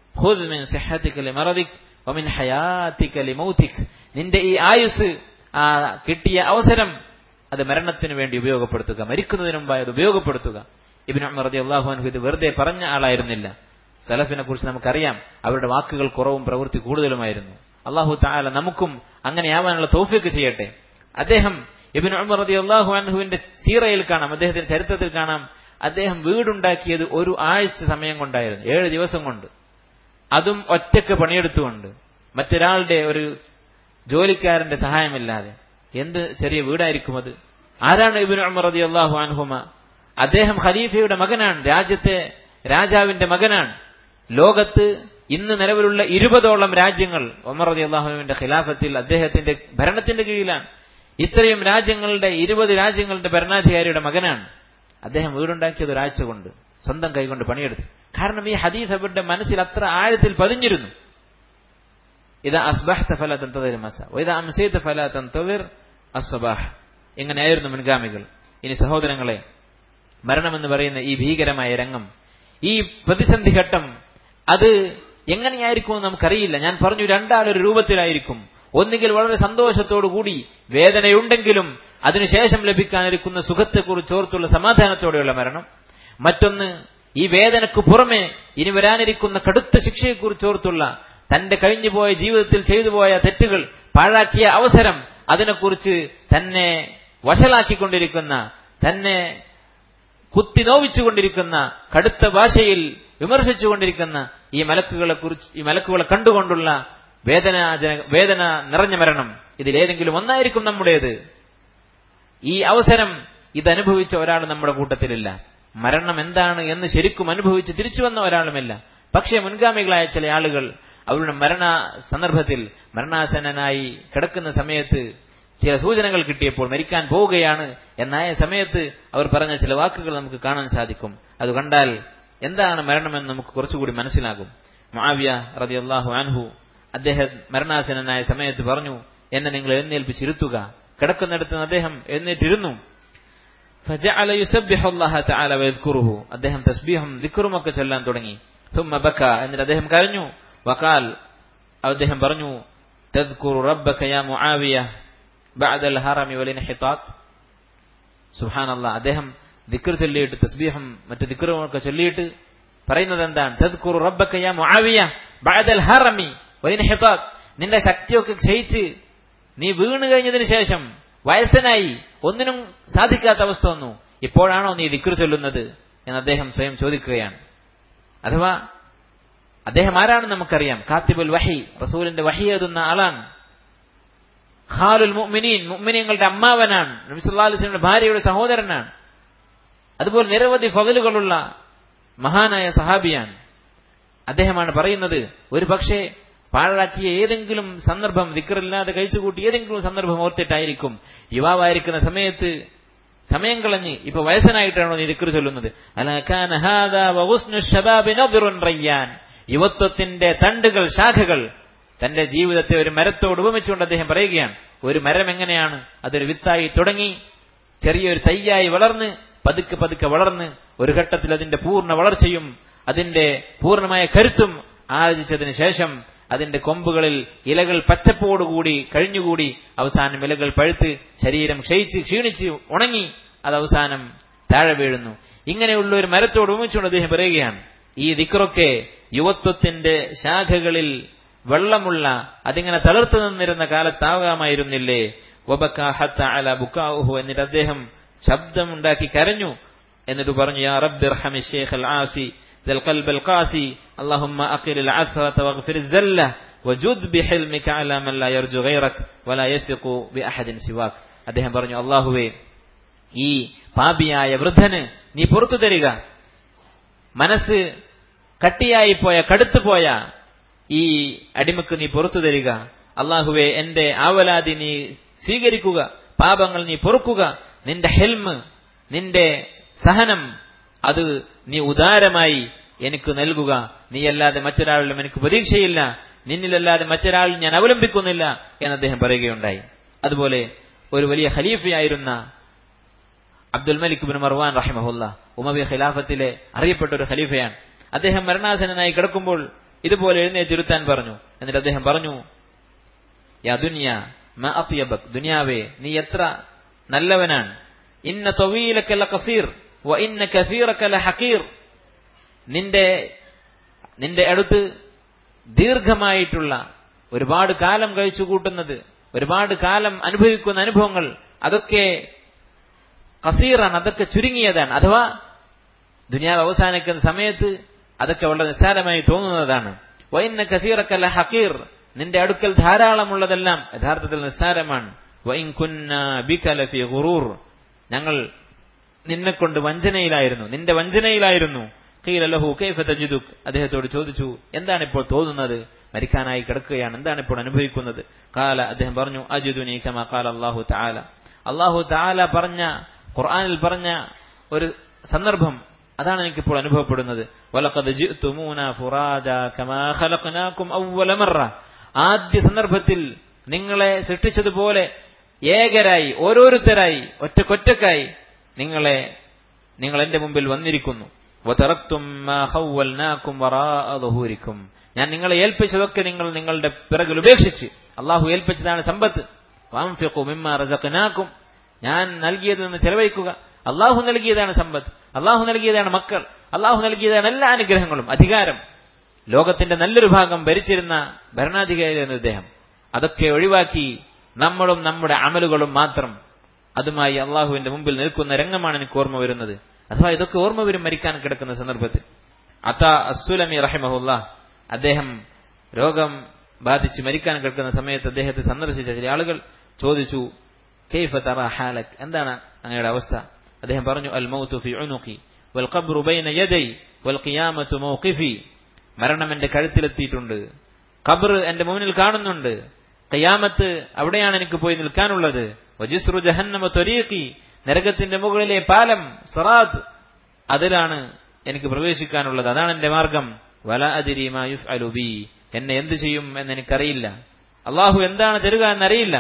നിന്റെ ഈ ആയുസ് ആ കിട്ടിയ അവസരം അത് മരണത്തിന് വേണ്ടി ഉപയോഗപ്പെടുത്തുക മരിക്കുന്നതിന് മുമ്പായി അത് ഉപയോഗപ്പെടുത്തുക ഇബിൻ അഹമ്മദ് അള്ളാഹു ഇത് വെറുതെ പറഞ്ഞ ആളായിരുന്നില്ല സലഫിനെ കുറിച്ച് നമുക്കറിയാം അവരുടെ വാക്കുകൾ കുറവും പ്രവൃത്തി കൂടുതലുമായിരുന്നു അള്ളാഹു താല നമുക്കും അങ്ങനെയാവാനുള്ള തോഫിക്ക് ചെയ്യട്ടെ അദ്ദേഹം ഇബിൻ ഉമർ റതി അള്ളാഹു അൻഹുവിന്റെ സീറയിൽ കാണാം അദ്ദേഹത്തിന്റെ ചരിത്രത്തിൽ കാണാം അദ്ദേഹം വീടുണ്ടാക്കിയത് ഒരു ആഴ്ച സമയം കൊണ്ടായിരുന്നു ഏഴ് ദിവസം കൊണ്ട് അതും ഒറ്റക്ക് പണിയെടുത്തുകൊണ്ട് മറ്റൊരാളുടെ ഒരു ജോലിക്കാരന്റെ സഹായമില്ലാതെ എന്ത് ചെറിയ വീടായിരിക്കും അത് ആരാണ് ഇബിൻ ഉമർ റതി അള്ളാഹു അൻഹുമ അദ്ദേഹം ഖലീഫയുടെ മകനാണ് രാജ്യത്തെ രാജാവിന്റെ മകനാണ് ലോകത്ത് ഇന്ന് നിലവിലുള്ള ഇരുപതോളം രാജ്യങ്ങൾ ഒമർ റതി അള്ളാഹുവിന്റെ ഖിലാഫത്തിൽ അദ്ദേഹത്തിന്റെ ഭരണത്തിന്റെ കീഴിലാണ് ഇത്രയും രാജ്യങ്ങളുടെ ഇരുപത് രാജ്യങ്ങളുടെ ഭരണാധികാരിയുടെ മകനാണ് അദ്ദേഹം വീടുണ്ടാക്കിയത് ഒരാഴ്ച കൊണ്ട് സ്വന്തം കൈകൊണ്ട് പണിയെടുത്തു കാരണം ഈ ഹദീസ് അവരുടെ മനസ്സിൽ അത്ര ആഴത്തിൽ പതിഞ്ഞിരുന്നു ഇത് അസ്ബഹ്ത ഫലാത്തൻ തവർ മസ ഇത് അംസീത്ത് ഫലാത്തൻ തവർ അസ്ബാഹ് ഇങ്ങനെയായിരുന്നു മുൻഗാമികൾ ഇനി സഹോദരങ്ങളെ മരണമെന്ന് പറയുന്ന ഈ ഭീകരമായ രംഗം ഈ പ്രതിസന്ധി ഘട്ടം അത് എങ്ങനെയായിരിക്കുമെന്ന് നമുക്കറിയില്ല ഞാൻ പറഞ്ഞു രണ്ടാളൊരു രൂപത്തിലായിരിക്കും ഒന്നുകിൽ വളരെ സന്തോഷത്തോടു കൂടി വേദനയുണ്ടെങ്കിലും അതിനുശേഷം ലഭിക്കാനിരിക്കുന്ന സുഖത്തെക്കുറിച്ച് ഓർത്തുള്ള സമാധാനത്തോടെയുള്ള മരണം മറ്റൊന്ന് ഈ വേദനയ്ക്ക് പുറമെ ഇനി വരാനിരിക്കുന്ന കടുത്ത ശിക്ഷയെക്കുറിച്ച് ഓർത്തുള്ള തന്റെ കഴിഞ്ഞുപോയ ജീവിതത്തിൽ ചെയ്തു പോയ തെറ്റുകൾ പാഴാക്കിയ അവസരം അതിനെക്കുറിച്ച് തന്നെ വഷളാക്കിക്കൊണ്ടിരിക്കുന്ന തന്നെ കുത്തി നോവിച്ചുകൊണ്ടിരിക്കുന്ന കടുത്ത ഭാഷയിൽ വിമർശിച്ചുകൊണ്ടിരിക്കുന്ന ഈ മലക്കുകളെ കുറിച്ച് ഈ മലക്കുകളെ കണ്ടുകൊണ്ടുള്ള വേദന വേദന നിറഞ്ഞ മരണം ഇതിലേതെങ്കിലും ഒന്നായിരിക്കും നമ്മുടേത് ഈ അവസരം ഇതനുഭവിച്ച ഒരാൾ നമ്മുടെ കൂട്ടത്തിലില്ല മരണം എന്താണ് എന്ന് ശരിക്കും അനുഭവിച്ച് തിരിച്ചു വന്ന ഒരാളുമില്ല പക്ഷേ മുൻഗാമികളായ ചില ആളുകൾ അവരുടെ മരണ സന്ദർഭത്തിൽ മരണാസന്നനായി കിടക്കുന്ന സമയത്ത് ചില സൂചനകൾ കിട്ടിയപ്പോൾ മരിക്കാൻ പോവുകയാണ് എന്നായ സമയത്ത് അവർ പറഞ്ഞ ചില വാക്കുകൾ നമുക്ക് കാണാൻ സാധിക്കും അത് കണ്ടാൽ എന്താണ് മരണമെന്ന് നമുക്ക് കുറച്ചുകൂടി മനസ്സിലാകും മാവിയ റതി അള്ളാഹു അൻഹു അദ്ദേഹം മരണാസനനായ സമയത്ത് പറഞ്ഞു എന്നെ നിങ്ങൾ എഴുന്നേൽപ്പിച്ചിരുത്തുക കിടക്കുന്നിടത്ത് അദ്ദേഹം എഴുന്നേറ്റിരുന്നു അദ്ദേഹം തസ്ബീഹും ദിക്കറും ഒക്കെ ചൊല്ലാൻ തുടങ്ങി ബക്ക എന്നിട്ട് അദ്ദേഹം കരഞ്ഞു വക്കാൽ അദ്ദേഹം പറഞ്ഞു തദ്കുറു റബ്ബക യാ മുആവിയ ബഅദൽ ഹറമി വലിൻഹിതാത്ത് സുബ്ഹാനല്ലാഹ് അദ്ദേഹം ദിക്ർ ചൊല്ലിയിട്ട് തസ്ബീഹും മറ്റു ദിക്റും ഒക്കെ ചൊല്ലിയിട്ട് പറയുന്നത് എന്താണ് തദ്കുറു റബ്ബക യാ മുആവിയ ബഅദൽ ഹറമി വലിൻഹിതാത്ത് നിന്റെ ശക്തിയൊക്കെ ക്ഷയിച്ച് നീ വീണ് കഴിഞ്ഞതിന് ശേഷം വയസ്സനായി ഒന്നിനും സാധിക്കാത്ത അവസ്ഥ വന്നു ഇപ്പോഴാണോ നീ ദിക്ർ ചൊല്ലുന്നത് എന്ന് അദ്ദേഹം സ്വയം ചോദിക്കുകയാണ് അഥവാ അദ്ദേഹം ആരാണെന്ന് നമുക്കറിയാം കാത്തിബുൽ വഹി റസൂലിന്റെ വഹി എഴുതുന്ന ആളാണ് ഖാലുൽ മുഅ്മിനീൻ മുഅ്മിനീങ്ങളുടെ അമ്മാവനാണ് നബി സല്ലല്ലാഹു അലൈഹി വസല്ലമയുടെ ഭാര്യയുടെ സഹോദരനാണ് അതുപോലെ നിരവധി ഫضലുകളുള്ള മഹാനായ സഹാബിയാണ് അദ്ദേഹമാണ് പറയുന്നത് ഒരു പക്ഷേ പാഴാക്കിയ ഏതെങ്കിലും സന്ദർഭം ദിക്കറില്ലാതെ കഴിച്ചുകൂട്ടി ഏതെങ്കിലും സന്ദർഭം ഓർത്തിട്ടായിരിക്കും യുവാവായിരിക്കുന്ന സമയത്ത് സമയം കളഞ്ഞ് ഇപ്പൊ വയസ്സനായിട്ടാണോ നീ ദിക്കർ ചൊല്ലുന്നത് റയ്യാൻ യുവത്വത്തിന്റെ തണ്ടുകൾ ശാഖകൾ തന്റെ ജീവിതത്തെ ഒരു മരത്തോട് ഉപമിച്ചുകൊണ്ട് അദ്ദേഹം പറയുകയാണ് ഒരു മരം എങ്ങനെയാണ് അതൊരു വിത്തായി തുടങ്ങി ചെറിയൊരു തയ്യായി വളർന്ന് പതുക്കെ പതുക്കെ വളർന്ന് ഒരു ഘട്ടത്തിൽ അതിന്റെ പൂർണ്ണ വളർച്ചയും അതിന്റെ പൂർണ്ണമായ കരുത്തും ആർജിച്ചതിന് ശേഷം അതിന്റെ കൊമ്പുകളിൽ ഇലകൾ പച്ചപ്പോടുകൂടി കഴിഞ്ഞുകൂടി അവസാനം ഇലകൾ പഴുത്ത് ശരീരം ക്ഷയിച്ച് ക്ഷീണിച്ച് ഉണങ്ങി അത് അവസാനം താഴെ വീഴുന്നു ഇങ്ങനെയുള്ള ഒരു മരത്തോട് ഉപമിച്ചുകൊണ്ട് അദ്ദേഹം പറയുകയാണ് ഈ ദിക്റൊക്കെ യുവത്വത്തിന്റെ ശാഖകളിൽ വെള്ളമുള്ള അതിങ്ങനെ തളർത്തു നിന്നിരുന്ന കാലത്താകാമായിരുന്നില്ലേ വബക്ക ഹത്ത അല ബുക്കാഹു എന്നിട്ട് അദ്ദേഹം ശബ്ദമുണ്ടാക്കി കരഞ്ഞു എന്നിട്ട് പറഞ്ഞു യാ റബ്ബി റഹമി ഷേഖ് അൽ ആസി ذا القلب القاسي اللهم أقل العثرة واغفر الزلة وجد بحلمك على من لا يرجو غيرك ولا يثق بأحد سواك അദ്ദേഹം പറഞ്ഞു അള്ളാഹുവേ ഈ പാപിയായ വൃദ്ധന് നീ പുറത്തു തരിക മനസ്സ് കട്ടിയായി പോയ കടുത്തു പോയ ഈ അടിമക്ക് നീ പുറത്തു തരിക അള്ളാഹുവെ എന്റെ ആവലാതി നീ സ്വീകരിക്കുക പാപങ്ങൾ നീ പൊറുക്കുക നിന്റെ ഹെൽമ് നിന്റെ സഹനം അത് നീ ഉദാരമായി എനിക്ക് നൽകുക നീയല്ലാതെ മറ്റൊരാളിലും എനിക്ക് പ്രതീക്ഷയില്ല നിന്നിലല്ലാതെ മറ്റൊരാൾ ഞാൻ അവലംബിക്കുന്നില്ല എന്ന് അദ്ദേഹം പറയുകയുണ്ടായി അതുപോലെ ഒരു വലിയ ഖലീഫയായിരുന്ന അബ്ദുൽ മലിക് ബിൻ മർവാൻ റഹിമഹുല്ല ഉമവി ഖിലാഫത്തിലെ അറിയപ്പെട്ട ഒരു ഖലീഫയാണ് അദ്ദേഹം മരണാസനായി കിടക്കുമ്പോൾ ഇതുപോലെ എഴുന്നേറ്റിരുത്താൻ പറഞ്ഞു എന്നിട്ട് അദ്ദേഹം പറഞ്ഞു യാ ദുനിയ മ അത്യബക് ദുനിയാവേ നീ എത്ര നല്ലവനാണ് ഇന്ന തൊവീലക്കല്ല കസീർ വ ഇന്ന കസീറക്കല്ല ഹക്കീർ നിന്റെ നിന്റെ അടുത്ത് ദീർഘമായിട്ടുള്ള ഒരുപാട് കാലം കഴിച്ചു കൂട്ടുന്നത് ഒരുപാട് കാലം അനുഭവിക്കുന്ന അനുഭവങ്ങൾ അതൊക്കെ കസീറാണ് അതൊക്കെ ചുരുങ്ങിയതാണ് അഥവാ ദുനിയാവ് അവസാനിക്കുന്ന സമയത്ത് അതൊക്കെ വളരെ നിസ്സാരമായി തോന്നുന്നതാണ് വൈന്ന കസീറക്കല്ല ഹക്കീർ നിന്റെ അടുക്കൽ ധാരാളമുള്ളതെല്ലാം യഥാർത്ഥത്തിൽ നിസ്സാരമാണ് വൈൻ കുന്ന ബികലഫി ഗുറൂർ ഞങ്ങൾ നിന്നെ കൊണ്ട് വഞ്ചനയിലായിരുന്നു നിന്റെ വഞ്ചനയിലായിരുന്നു കീലലഹു കൈഫ തജിദുക് അദ്ദേഹത്തോട് ചോദിച്ചു എന്താണ് ഇപ്പോൾ തോന്നുന്നത് മരിക്കാനായി കിടക്കുകയാണ് എന്താണ് ഇപ്പോൾ അനുഭവിക്കുന്നത് കാല അദ്ദേഹം പറഞ്ഞു അജിദുനി കമാ കാല അള്ളാഹു താല അള്ളാഹു താല പറഞ്ഞ ഖുർആനിൽ പറഞ്ഞ ഒരു സന്ദർഭം അതാണ് എനിക്കിപ്പോൾ അനുഭവപ്പെടുന്നത് വലഖദ് ജിഅ്തുമൂന ഫുറാജ കമാ ഖലഖനാകും അവ്വല മറ ആദ്യ സന്ദർഭത്തിൽ നിങ്ങളെ സൃഷ്ടിച്ചതുപോലെ ഏകരായി ഓരോരുത്തരായി ഒറ്റക്കൊറ്റക്കായി നിങ്ങളെ നിങ്ങൾ എന്റെ മുമ്പിൽ വന്നിരിക്കുന്നു വതറക്തും മാ ഖവ്വൽനാകും വറാഅ ളുഹൂരിക്കും ഞാൻ നിങ്ങളെ ഏൽപ്പിച്ചതൊക്കെ നിങ്ങൾ നിങ്ങളുടെ പിറകിൽ ഉപേക്ഷിച്ച് അള്ളാഹു ഏൽപ്പിച്ചതാണ് സമ്പത്ത് വാംഫിഖു മിമ്മ റസഖനാകും ഞാൻ നൽകിയതിൽ നിന്ന് ചെലവഴിക്കുക അള്ളാഹു നൽകിയതാണ് സമ്പത്ത് അള്ളാഹു നൽകിയതാണ് മക്കൾ അള്ളാഹു നൽകിയതാണ് എല്ലാ അനുഗ്രഹങ്ങളും അധികാരം ലോകത്തിന്റെ നല്ലൊരു ഭാഗം ഭരിച്ചിരുന്ന ഭരണാധികാരിയായിരുന്നു ഇദ്ദേഹം അതൊക്കെ ഒഴിവാക്കി നമ്മളും നമ്മുടെ അമലുകളും മാത്രം അതുമായി അള്ളാഹുവിന്റെ മുമ്പിൽ നിൽക്കുന്ന രംഗമാണ് എനിക്ക് ഓർമ്മ വരുന്നത് അഥവാ ഇതൊക്കെ ഓർമ്മ വരും മരിക്കാൻ കിടക്കുന്ന സന്ദർഭത്തിൽ അത്ത അസുലമി റഹിമഹുല്ല അദ്ദേഹം രോഗം ബാധിച്ച് മരിക്കാൻ കിടക്കുന്ന സമയത്ത് അദ്ദേഹത്തെ സന്ദർശിച്ച ചില ആളുകൾ ചോദിച്ചു കൈഫ തറ ഹാലക് എന്താണ് അങ്ങയുടെ അവസ്ഥ അദ്ദേഹം പറഞ്ഞു അൽ മൗതു ഫി ഉനുഖി വൽ ഖബ്റു ബൈന യദൈ വൽ ഖിയാമത്തു മൗഖിഫി മരണം എന്റെ കഴുത്തിലെത്തിയിട്ടുണ്ട് ഖബർ എന്റെ മുന്നിൽ കാണുന്നുണ്ട് ഖിയാമത്ത് അവിടെയാണ് എനിക്ക് പോയി നിൽക്കാനുള്ളത് വജിസ്റു ജഹന്നമ ത്വരീഖി നരകത്തിന്റെ മുകളിലെ പാലം സറാത്ത് അതിലാണ് എനിക്ക് പ്രവേശിക്കാനുള്ളത് അതാണ് എന്റെ മാർഗം വല അതിരി മായുഫ് അലുബി എന്നെ എന്ത് ചെയ്യും എന്ന് എനിക്കറിയില്ല അള്ളാഹു എന്താണ് തരുക എന്നറിയില്ല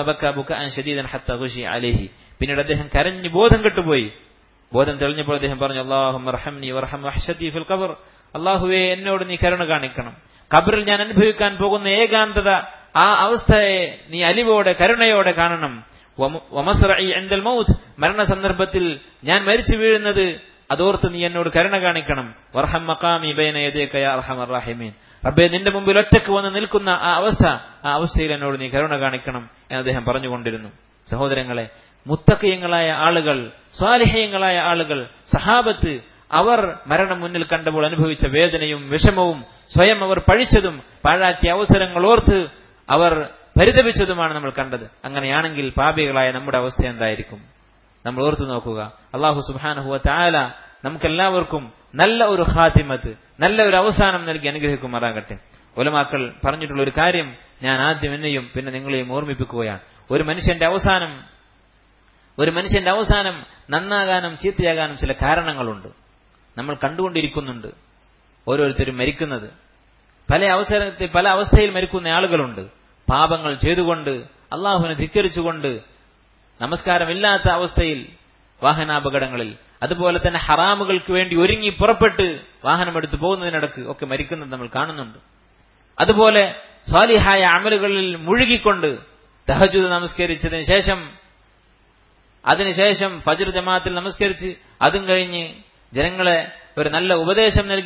അലേഹി പിന്നീട് അദ്ദേഹം കരഞ്ഞു ബോധം കെട്ടുപോയി ബോധം തെളിഞ്ഞപ്പോൾ അദ്ദേഹം പറഞ്ഞു അള്ളാഹു അള്ളാഹുവെ എന്നോട് നീ കരുണ കാണിക്കണം ഖബറിൽ ഞാൻ അനുഭവിക്കാൻ പോകുന്ന ഏകാന്തത ആ അവസ്ഥയെ നീ അലിവോടെ കരുണയോടെ കാണണം എന്തൽ മൗത്ത് മരണ സന്ദർഭത്തിൽ ഞാൻ മരിച്ചു വീഴുന്നത് അതോർത്ത് നീ എന്നോട് കരുണ കാണിക്കണം വർഹം മക്കാമി ബൈനയതേക്കയാർഹമറാഹിമീൻ റബ്ബെ നിന്റെ മുമ്പിൽ ഒറ്റക്ക് വന്ന് നിൽക്കുന്ന ആ അവസ്ഥ ആ അവസ്ഥയിൽ എന്നോട് നീ കരുണ കാണിക്കണം എന്ന് അദ്ദേഹം പറഞ്ഞുകൊണ്ടിരുന്നു സഹോദരങ്ങളെ മുത്തക്കയങ്ങളായ ആളുകൾ സ്വാലിഹയങ്ങളായ ആളുകൾ സഹാബത്ത് അവർ മരണം മുന്നിൽ കണ്ടപ്പോൾ അനുഭവിച്ച വേദനയും വിഷമവും സ്വയം അവർ പഴിച്ചതും പാഴാക്കിയ അവസരങ്ങൾ ഓർത്ത് അവർ പരിതപിച്ചതുമാണ് നമ്മൾ കണ്ടത് അങ്ങനെയാണെങ്കിൽ പാപികളായ നമ്മുടെ അവസ്ഥ എന്തായിരിക്കും നമ്മൾ ഓർത്തു നോക്കുക അള്ളാഹു സുബാനഹുവ താല നമുക്കെല്ലാവർക്കും നല്ല ഒരു ഹാത്തിമത്ത് നല്ല ഒരു അവസാനം നൽകി അനുഗ്രഹിക്കുമാറാകട്ടെ ഒലമാക്കൾ പറഞ്ഞിട്ടുള്ള ഒരു കാര്യം ഞാൻ ആദ്യം എന്നെയും പിന്നെ നിങ്ങളെയും ഓർമ്മിപ്പിക്കുകയാണ് ഒരു മനുഷ്യന്റെ അവസാനം ഒരു മനുഷ്യന്റെ അവസാനം നന്നാകാനും ചീത്തയാകാനും ചില കാരണങ്ങളുണ്ട് നമ്മൾ കണ്ടുകൊണ്ടിരിക്കുന്നുണ്ട് ഓരോരുത്തരും മരിക്കുന്നത് പല അവസരത്തിൽ പല അവസ്ഥയിൽ മരിക്കുന്ന ആളുകളുണ്ട് പാപങ്ങൾ ചെയ്തുകൊണ്ട് അള്ളാഹുവിനെ ധിക്കരിച്ചുകൊണ്ട് നമസ്കാരമില്ലാത്ത അവസ്ഥയിൽ വാഹനാപകടങ്ങളിൽ അതുപോലെ തന്നെ ഹറാമുകൾക്ക് വേണ്ടി ഒരുങ്ങി പുറപ്പെട്ട് വാഹനമെടുത്ത് പോകുന്നതിനിടക്ക് ഒക്കെ മരിക്കുന്നത് നമ്മൾ കാണുന്നുണ്ട് അതുപോലെ സ്വാലിഹായ അമലുകളിൽ മുഴുകിക്കൊണ്ട് തഹജുദ് നമസ്കരിച്ചതിന് ശേഷം അതിനുശേഷം ഫജ്ർ ജമാഅത്തിൽ നമസ്കരിച്ച് അതും കഴിഞ്ഞ് ജനങ്ങളെ ഒരു നല്ല ഉപദേശം നൽകി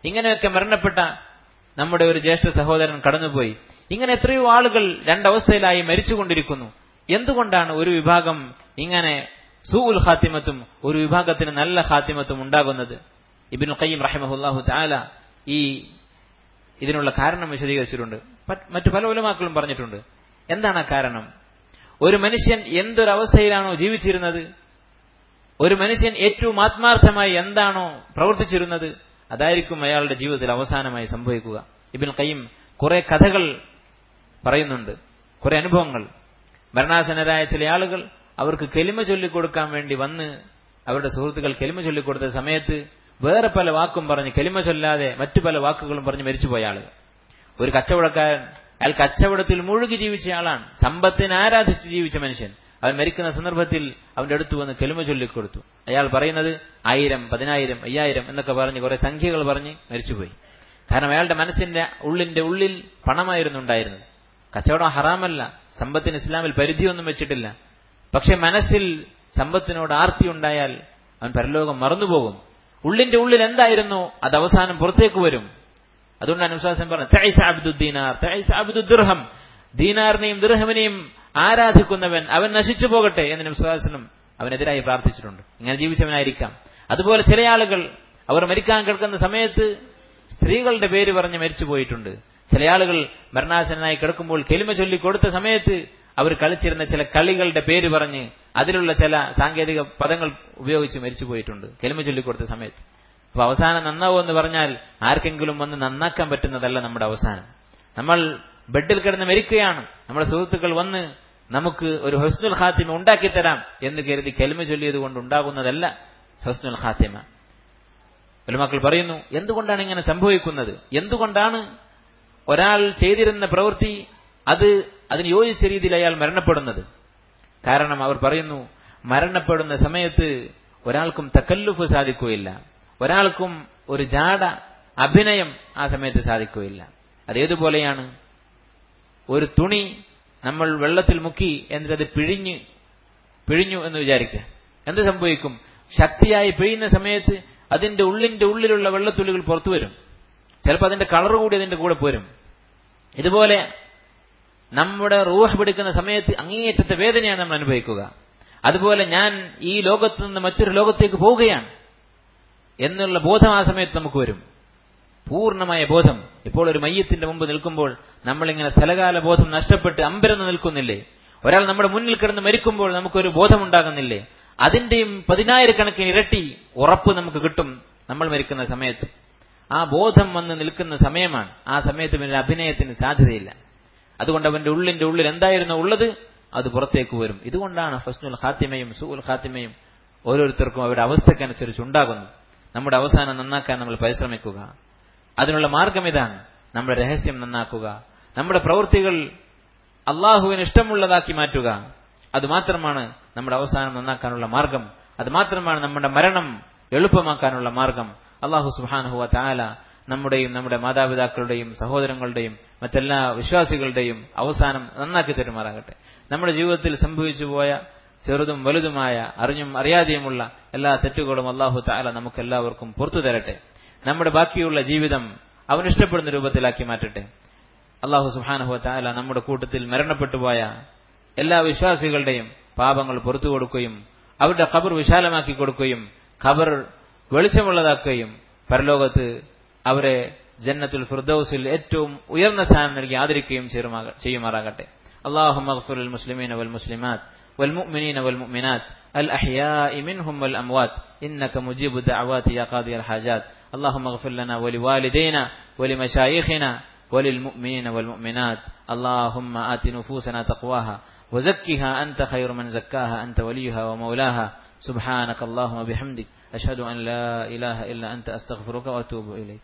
ഇങ്ങനെയൊക്കെ മരണപ്പെട്ട നമ്മുടെ ഒരു ജ്യേഷ്ഠ സഹോദരൻ കടന്നുപോയി ഇങ്ങനെ എത്രയോ ആളുകൾ രണ്ടവസ്ഥയിലായി മരിച്ചുകൊണ്ടിരിക്കുന്നു എന്തുകൊണ്ടാണ് ഒരു വിഭാഗം ഇങ്ങനെ സൂഉൽ ഖാത്തിമത്തും ഒരു വിഭാഗത്തിന് നല്ല ഖാത്തിമത്തും ഉണ്ടാകുന്നത് ഇബിൻ ഖയ്യിം റഹിമഹുല്ലാഹു താല ഈ ഇതിനുള്ള കാരണം വിശദീകരിച്ചിട്ടുണ്ട് മറ്റു പല ഉലമാക്കളും പറഞ്ഞിട്ടുണ്ട് എന്താണ് ആ കാരണം ഒരു മനുഷ്യൻ എന്തൊരവസ്ഥയിലാണോ ജീവിച്ചിരുന്നത് ഒരു മനുഷ്യൻ ഏറ്റവും ആത്മാർത്ഥമായി എന്താണോ പ്രവർത്തിച്ചിരുന്നത് അതായിരിക്കും അയാളുടെ ജീവിതത്തിൽ അവസാനമായി സംഭവിക്കുക ഇബിൻ കയ്യും കുറെ കഥകൾ പറയുന്നുണ്ട് കുറെ അനുഭവങ്ങൾ മരണാസന്നരായ ചില ആളുകൾ അവർക്ക് കെലിമ ചൊല്ലിക്കൊടുക്കാൻ വേണ്ടി വന്ന് അവരുടെ സുഹൃത്തുക്കൾ കെലിമ ചൊല്ലിക്കൊടുത്ത സമയത്ത് വേറെ പല വാക്കും പറഞ്ഞ് കെലിമ ചൊല്ലാതെ മറ്റു പല വാക്കുകളും പറഞ്ഞ് മരിച്ചുപോയ ആളുകൾ ഒരു കച്ചവടക്കാരൻ അയാൾ കച്ചവടത്തിൽ മുഴുകി ജീവിച്ച ആളാണ് സമ്പത്തിനെ ആരാധിച്ച് ജീവിച്ച മനുഷ്യൻ അവൻ മരിക്കുന്ന സന്ദർഭത്തിൽ അവന്റെ അടുത്ത് വന്ന് കെലുമ ചൊല്ലിക്കൊടുത്തു അയാൾ പറയുന്നത് ആയിരം പതിനായിരം അയ്യായിരം എന്നൊക്കെ പറഞ്ഞ് കുറെ സംഖ്യകൾ പറഞ്ഞ് മരിച്ചുപോയി കാരണം അയാളുടെ മനസ്സിന്റെ ഉള്ളിന്റെ ഉള്ളിൽ പണമായിരുന്നു ഉണ്ടായിരുന്നത് കച്ചവടം ഹറാമല്ല സമ്പത്തിന് ഇസ്ലാമിൽ പരിധിയൊന്നും വെച്ചിട്ടില്ല പക്ഷെ മനസ്സിൽ സമ്പത്തിനോട് ആർത്തി ഉണ്ടായാൽ അവൻ പരലോകം മറന്നുപോകും ഉള്ളിന്റെ ഉള്ളിൽ എന്തായിരുന്നു അത് അവസാനം പുറത്തേക്ക് വരും അതുകൊണ്ടാണ് വിശ്വാസം പറഞ്ഞത് ദുർഹം ദീനാറിനെയും ദുർഹമിനെയും ആരാധിക്കുന്നവൻ അവൻ നശിച്ചു പോകട്ടെ എന്ന് വിശ്വാസനും അവനെതിരായി പ്രാർത്ഥിച്ചിട്ടുണ്ട് ഇങ്ങനെ ജീവിച്ചവനായിരിക്കാം അതുപോലെ ചില ആളുകൾ അവർ മരിക്കാൻ കിടക്കുന്ന സമയത്ത് സ്ത്രീകളുടെ പേര് പറഞ്ഞ് മരിച്ചു പോയിട്ടുണ്ട് ചില ആളുകൾ മരണാസനായി കിടക്കുമ്പോൾ കെലിമ ചൊല്ലി കൊടുത്ത സമയത്ത് അവർ കളിച്ചിരുന്ന ചില കളികളുടെ പേര് പറഞ്ഞ് അതിലുള്ള ചില സാങ്കേതിക പദങ്ങൾ ഉപയോഗിച്ച് മരിച്ചു പോയിട്ടുണ്ട് കെലിമ ചൊല്ലിക്കൊടുത്ത സമയത്ത് അപ്പൊ അവസാനം നന്നാവോ എന്ന് പറഞ്ഞാൽ ആർക്കെങ്കിലും വന്ന് നന്നാക്കാൻ പറ്റുന്നതല്ല നമ്മുടെ അവസാനം നമ്മൾ ബെഡിൽ കിടന്ന് മരിക്കുകയാണ് നമ്മുടെ സുഹൃത്തുക്കൾ വന്ന് നമുക്ക് ഒരു ഹസ്നുൽ ഖാത്തിമ ഉണ്ടാക്കി തരാം എന്ന് കരുതി കെലിമ ചൊല്ലിയത് കൊണ്ട് ഉണ്ടാകുന്നതല്ല ഹസ്നുൽ ഖാത്തിമ മക്കൾ പറയുന്നു എന്തുകൊണ്ടാണ് ഇങ്ങനെ സംഭവിക്കുന്നത് എന്തുകൊണ്ടാണ് ഒരാൾ ചെയ്തിരുന്ന പ്രവൃത്തി അത് അതിന് യോജിച്ച രീതിയിൽ അയാൾ മരണപ്പെടുന്നത് കാരണം അവർ പറയുന്നു മരണപ്പെടുന്ന സമയത്ത് ഒരാൾക്കും തക്കല്ലുഫ് സാധിക്കുകയില്ല ഒരാൾക്കും ഒരു ജാട അഭിനയം ആ സമയത്ത് സാധിക്കുകയില്ല അതേതുപോലെയാണ് ഒരു തുണി നമ്മൾ വെള്ളത്തിൽ മുക്കി എന്നിട്ട് അത് പിഴിഞ്ഞ് പിഴിഞ്ഞു എന്ന് വിചാരിക്കുക എന്ത് സംഭവിക്കും ശക്തിയായി പിഴിയുന്ന സമയത്ത് അതിന്റെ ഉള്ളിന്റെ ഉള്ളിലുള്ള വെള്ളത്തുള്ളികൾ പുറത്തു വരും ചിലപ്പോൾ അതിന്റെ കളർ കൂടി അതിന്റെ കൂടെ പോരും ഇതുപോലെ നമ്മുടെ റൂഹ് പിടിക്കുന്ന സമയത്ത് അങ്ങേയറ്റത്തെ വേദനയാണ് നമ്മൾ അനുഭവിക്കുക അതുപോലെ ഞാൻ ഈ ലോകത്ത് നിന്ന് മറ്റൊരു ലോകത്തേക്ക് പോവുകയാണ് എന്നുള്ള ബോധം ആ സമയത്ത് നമുക്ക് വരും പൂർണ്ണമായ ബോധം ഇപ്പോൾ ഒരു മയ്യത്തിന്റെ മുമ്പ് നിൽക്കുമ്പോൾ നമ്മളിങ്ങനെ സ്ഥലകാല ബോധം നഷ്ടപ്പെട്ട് അമ്പരന്ന് നിൽക്കുന്നില്ലേ ഒരാൾ നമ്മുടെ മുന്നിൽ കിടന്ന് മരിക്കുമ്പോൾ നമുക്കൊരു ബോധമുണ്ടാകുന്നില്ലേ അതിന്റെയും പതിനായിരക്കണക്കിന് ഇരട്ടി ഉറപ്പ് നമുക്ക് കിട്ടും നമ്മൾ മരിക്കുന്ന സമയത്ത് ആ ബോധം വന്ന് നിൽക്കുന്ന സമയമാണ് ആ സമയത്ത് പിന്നെ അഭിനയത്തിന് സാധ്യതയില്ല അതുകൊണ്ട് അവന്റെ ഉള്ളിന്റെ ഉള്ളിൽ എന്തായിരുന്നു ഉള്ളത് അത് പുറത്തേക്ക് വരും ഇതുകൊണ്ടാണ് ഹസ്നുൽ ഖാത്തിമയും സുഉൽ ഖാത്തിമയും ഓരോരുത്തർക്കും അവരുടെ അവസ്ഥക്കനുസരിച്ച് ഉണ്ടാകുന്നു നമ്മുടെ അവസാനം നന്നാക്കാൻ നമ്മൾ പരിശ്രമിക്കുക അതിനുള്ള മാർഗം ഇതാണ് നമ്മുടെ രഹസ്യം നന്നാക്കുക നമ്മുടെ പ്രവൃത്തികൾ അള്ളാഹുവിന് ഇഷ്ടമുള്ളതാക്കി മാറ്റുക അതുമാത്രമാണ് നമ്മുടെ അവസാനം നന്നാക്കാനുള്ള മാർഗം അത് മാത്രമാണ് നമ്മുടെ മരണം എളുപ്പമാക്കാനുള്ള മാർഗം അള്ളാഹു സുഹാനുഹുവ താല നമ്മുടെയും നമ്മുടെ മാതാപിതാക്കളുടെയും സഹോദരങ്ങളുടെയും മറ്റെല്ലാ വിശ്വാസികളുടെയും അവസാനം നന്നാക്കി തരുമാറാകട്ടെ നമ്മുടെ ജീവിതത്തിൽ സംഭവിച്ചു പോയ ചെറുതും വലുതുമായ അറിഞ്ഞും അറിയാതെയുമുള്ള എല്ലാ തെറ്റുകളും അള്ളാഹു താല നമുക്ക് എല്ലാവർക്കും പുറത്തു തരട്ടെ നമ്മുടെ ബാക്കിയുള്ള ജീവിതം അവൻ ഇഷ്ടപ്പെടുന്ന രൂപത്തിലാക്കി മാറ്റട്ടെ അള്ളാഹു സുഹാനുഹുവ താല നമ്മുടെ കൂട്ടത്തിൽ മരണപ്പെട്ടു പോയ എല്ലാ വിശ്വാസികളുടെയും പാപങ്ങൾ പുറത്തു കൊടുക്കുകയും അവരുടെ ഖബർ വിശാലമാക്കി കൊടുക്കുകയും ഖബർ വെളിച്ചമുള്ളതാക്കുകയും പരലോകത്ത് അവരെ ജന്നത്തുൽ ഫിർദൌസിൽ ഏറ്റവും ഉയർന്ന സ്ഥാനം നൽകി ആദരിക്കുകയും ചെയ്യുമാറാകട്ടെ اللهم اغفر للمسلمين والمسلمات والمؤمنين والمؤمنات الأحياء منهم والأموات إنك مجيب الدعوات يا قاضي الحاجات اللهم اغفر لنا ولوالدينا ولمشايخنا وللمؤمنين والمؤمنات اللهم آت نفوسنا تقواها وزكها أنت خير من زكاها أنت وليها ومولاها سبحانك اللهم بحمدك أشهد أن لا إله إلا أنت أستغفرك وأتوب إليك